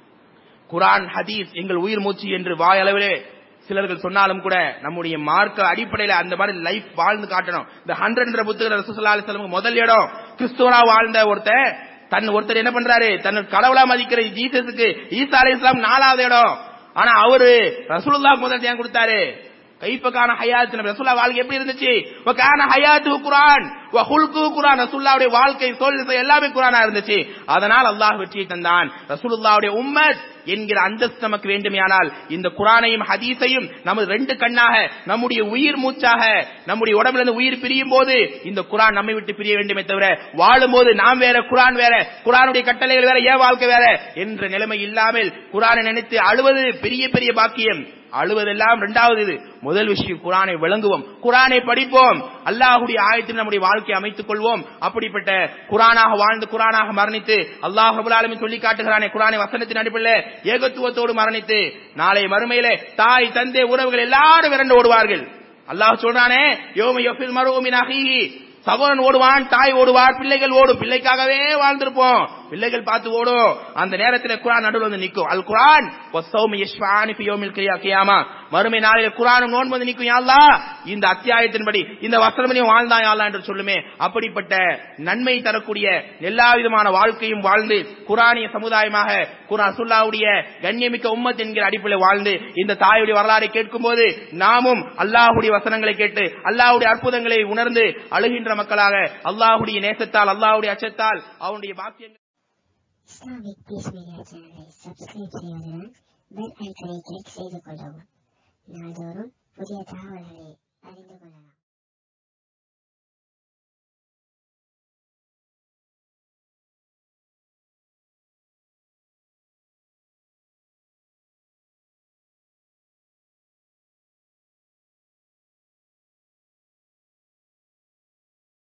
குரான் ஹதீஸ் எங்கள் உயிர் மூச்சு என்று வாயளவிலே சிலர்கள் சொன்னாலும் கூட நம்முடைய மார்க்க அடிப்படையில அந்த மாதிரி லைஃப் வாழ்ந்து காட்டணும் இந்த ஹண்ட்ரட் புத்தக ரசூசல்லா அலிஸ்லாமுக்கு முதல் இடம் கிறிஸ்துவனா வாழ்ந்த ஒருத்தர் தன் ஒருத்தர் என்ன பண்றாரு தன் கடவுளா மதிக்கிற ஜீசஸுக்கு ஈசா அலி இஸ்லாம் நாலாவது இடம் ஆனா அவரு ரசூலுல்லாஹ் முதல் ஏன் கொடுத்தாரு கைப்பக்கான ஹயாத் நபி ரசூல்லா வாழ்க்கை எப்படி இருந்துச்சு வகான ஹயாத்து குர்ஆன் வ ஹுல்கு குர்ஆன் ரசூலுல்லாஹ்வுடைய வாழ்க்கை சொல் எல்லாமே குர்ஆனா இருந்துச்சு அதனால் அல்லாஹ் வெற்றியை தந்தான் ரசூலுல்லாஹ்வுடைய உம்மத் என்கிற அந்தஸ்து நமக்கு வேண்டுமையானால் இந்த குரானையும் ஹதீஸையும் நமது ரெண்டு கண்ணாக நம்முடைய உயிர் மூச்சாக நம்முடைய உடம்புல இருந்து உயிர் பிரியும் போது இந்த குரான் நம்மை விட்டு பிரிய வேண்டுமே தவிர வாழும் போது நாம் வேற குரான் வேற குரானுடைய கட்டளைகள் வேற ஏன் வாழ்க்கை வேற என்ற நிலைமை இல்லாமல் குரானை நினைத்து அழுவது பெரிய பெரிய பாக்கியம் அழுவதெல்லாம் இரண்டாவது இது முதல் விஷயம் குரானை விளங்குவோம் குரானை படிப்போம் அல்லாஹுடைய ஆயத்தில் நம்முடைய வாழ்க்கையை அமைத்துக் கொள்வோம் அப்படிப்பட்ட குரானாக வாழ்ந்து குரானாக மரணித்து அல்லாஹ் ரபுல் ஆலமீன் சொல்லி காட்டுகிறானே குரானை வசனத்தின் அடிப்படையில் ஏகத்துவத்தோடு மரணித்து நாளை மறுமையிலே தாய் தந்தை உறவுகள் எல்லாரும் விரண்டு ஓடுவார்கள் அல்லாஹ் சொல்றானே யோம யஃபில் மருமின் அஹீஹி சகோதரன் ஓடுவான் தாய் ஓடுவார் பிள்ளைகள் ஓடும் பிள்ளைக்காகவே வாழ்ந்திருப்போம் பிள்ளைகள் பார்த்து ஓடும் அந்த நேரத்தில் குரான் நடுவில் வந்து நிற்கும் அல் குரான் வஸ்ஸௌமி யஷ்ஃபானி ஃபி யௌமில் கியா- கியாமா மறுமை நாளில் குரானும் நோன்பு வந்து நிற்கும் யா அல்லாஹ் இந்த அத்தியாயத்தின்படி இந்த வசனமணி வாழ்ந்தான் யா அல்லாஹ் என்று சொல்லுமே அப்படிப்பட்ட நன்மை தரக்கூடிய எல்லா விதமான வாழ்க்கையும் வாழ்ந்து குரானிய சமுதாயமாக குரான் சுல்லாவுடைய கண்ணியமிக்க உம்மத் என்கிற அடிப்படையில் வாழ்ந்து இந்த தாயுடைய வரலாறை கேட்கும்போது நாமும் அல்லாஹுடைய வசனங்களை கேட்டு அல்லாஹுடைய அற்புதங்களை உணர்ந்து அழுகின்ற மக்களாக அல்லாஹுடைய நேசத்தால் அல்லாஹுடைய அச்சத்தால் அவனுடைய பாக்கியங்கள் இஸ்லாமிக் பீஸ் மீடியா சேனலை சப்ஸ்கிரைப் செய்வதுடன் பெல் ஐக்கனை கிளிக் செய்து கொள்ளவும் நாள்தோறும் புதிய தகவல்களை அறிந்து கொள்ளலாம்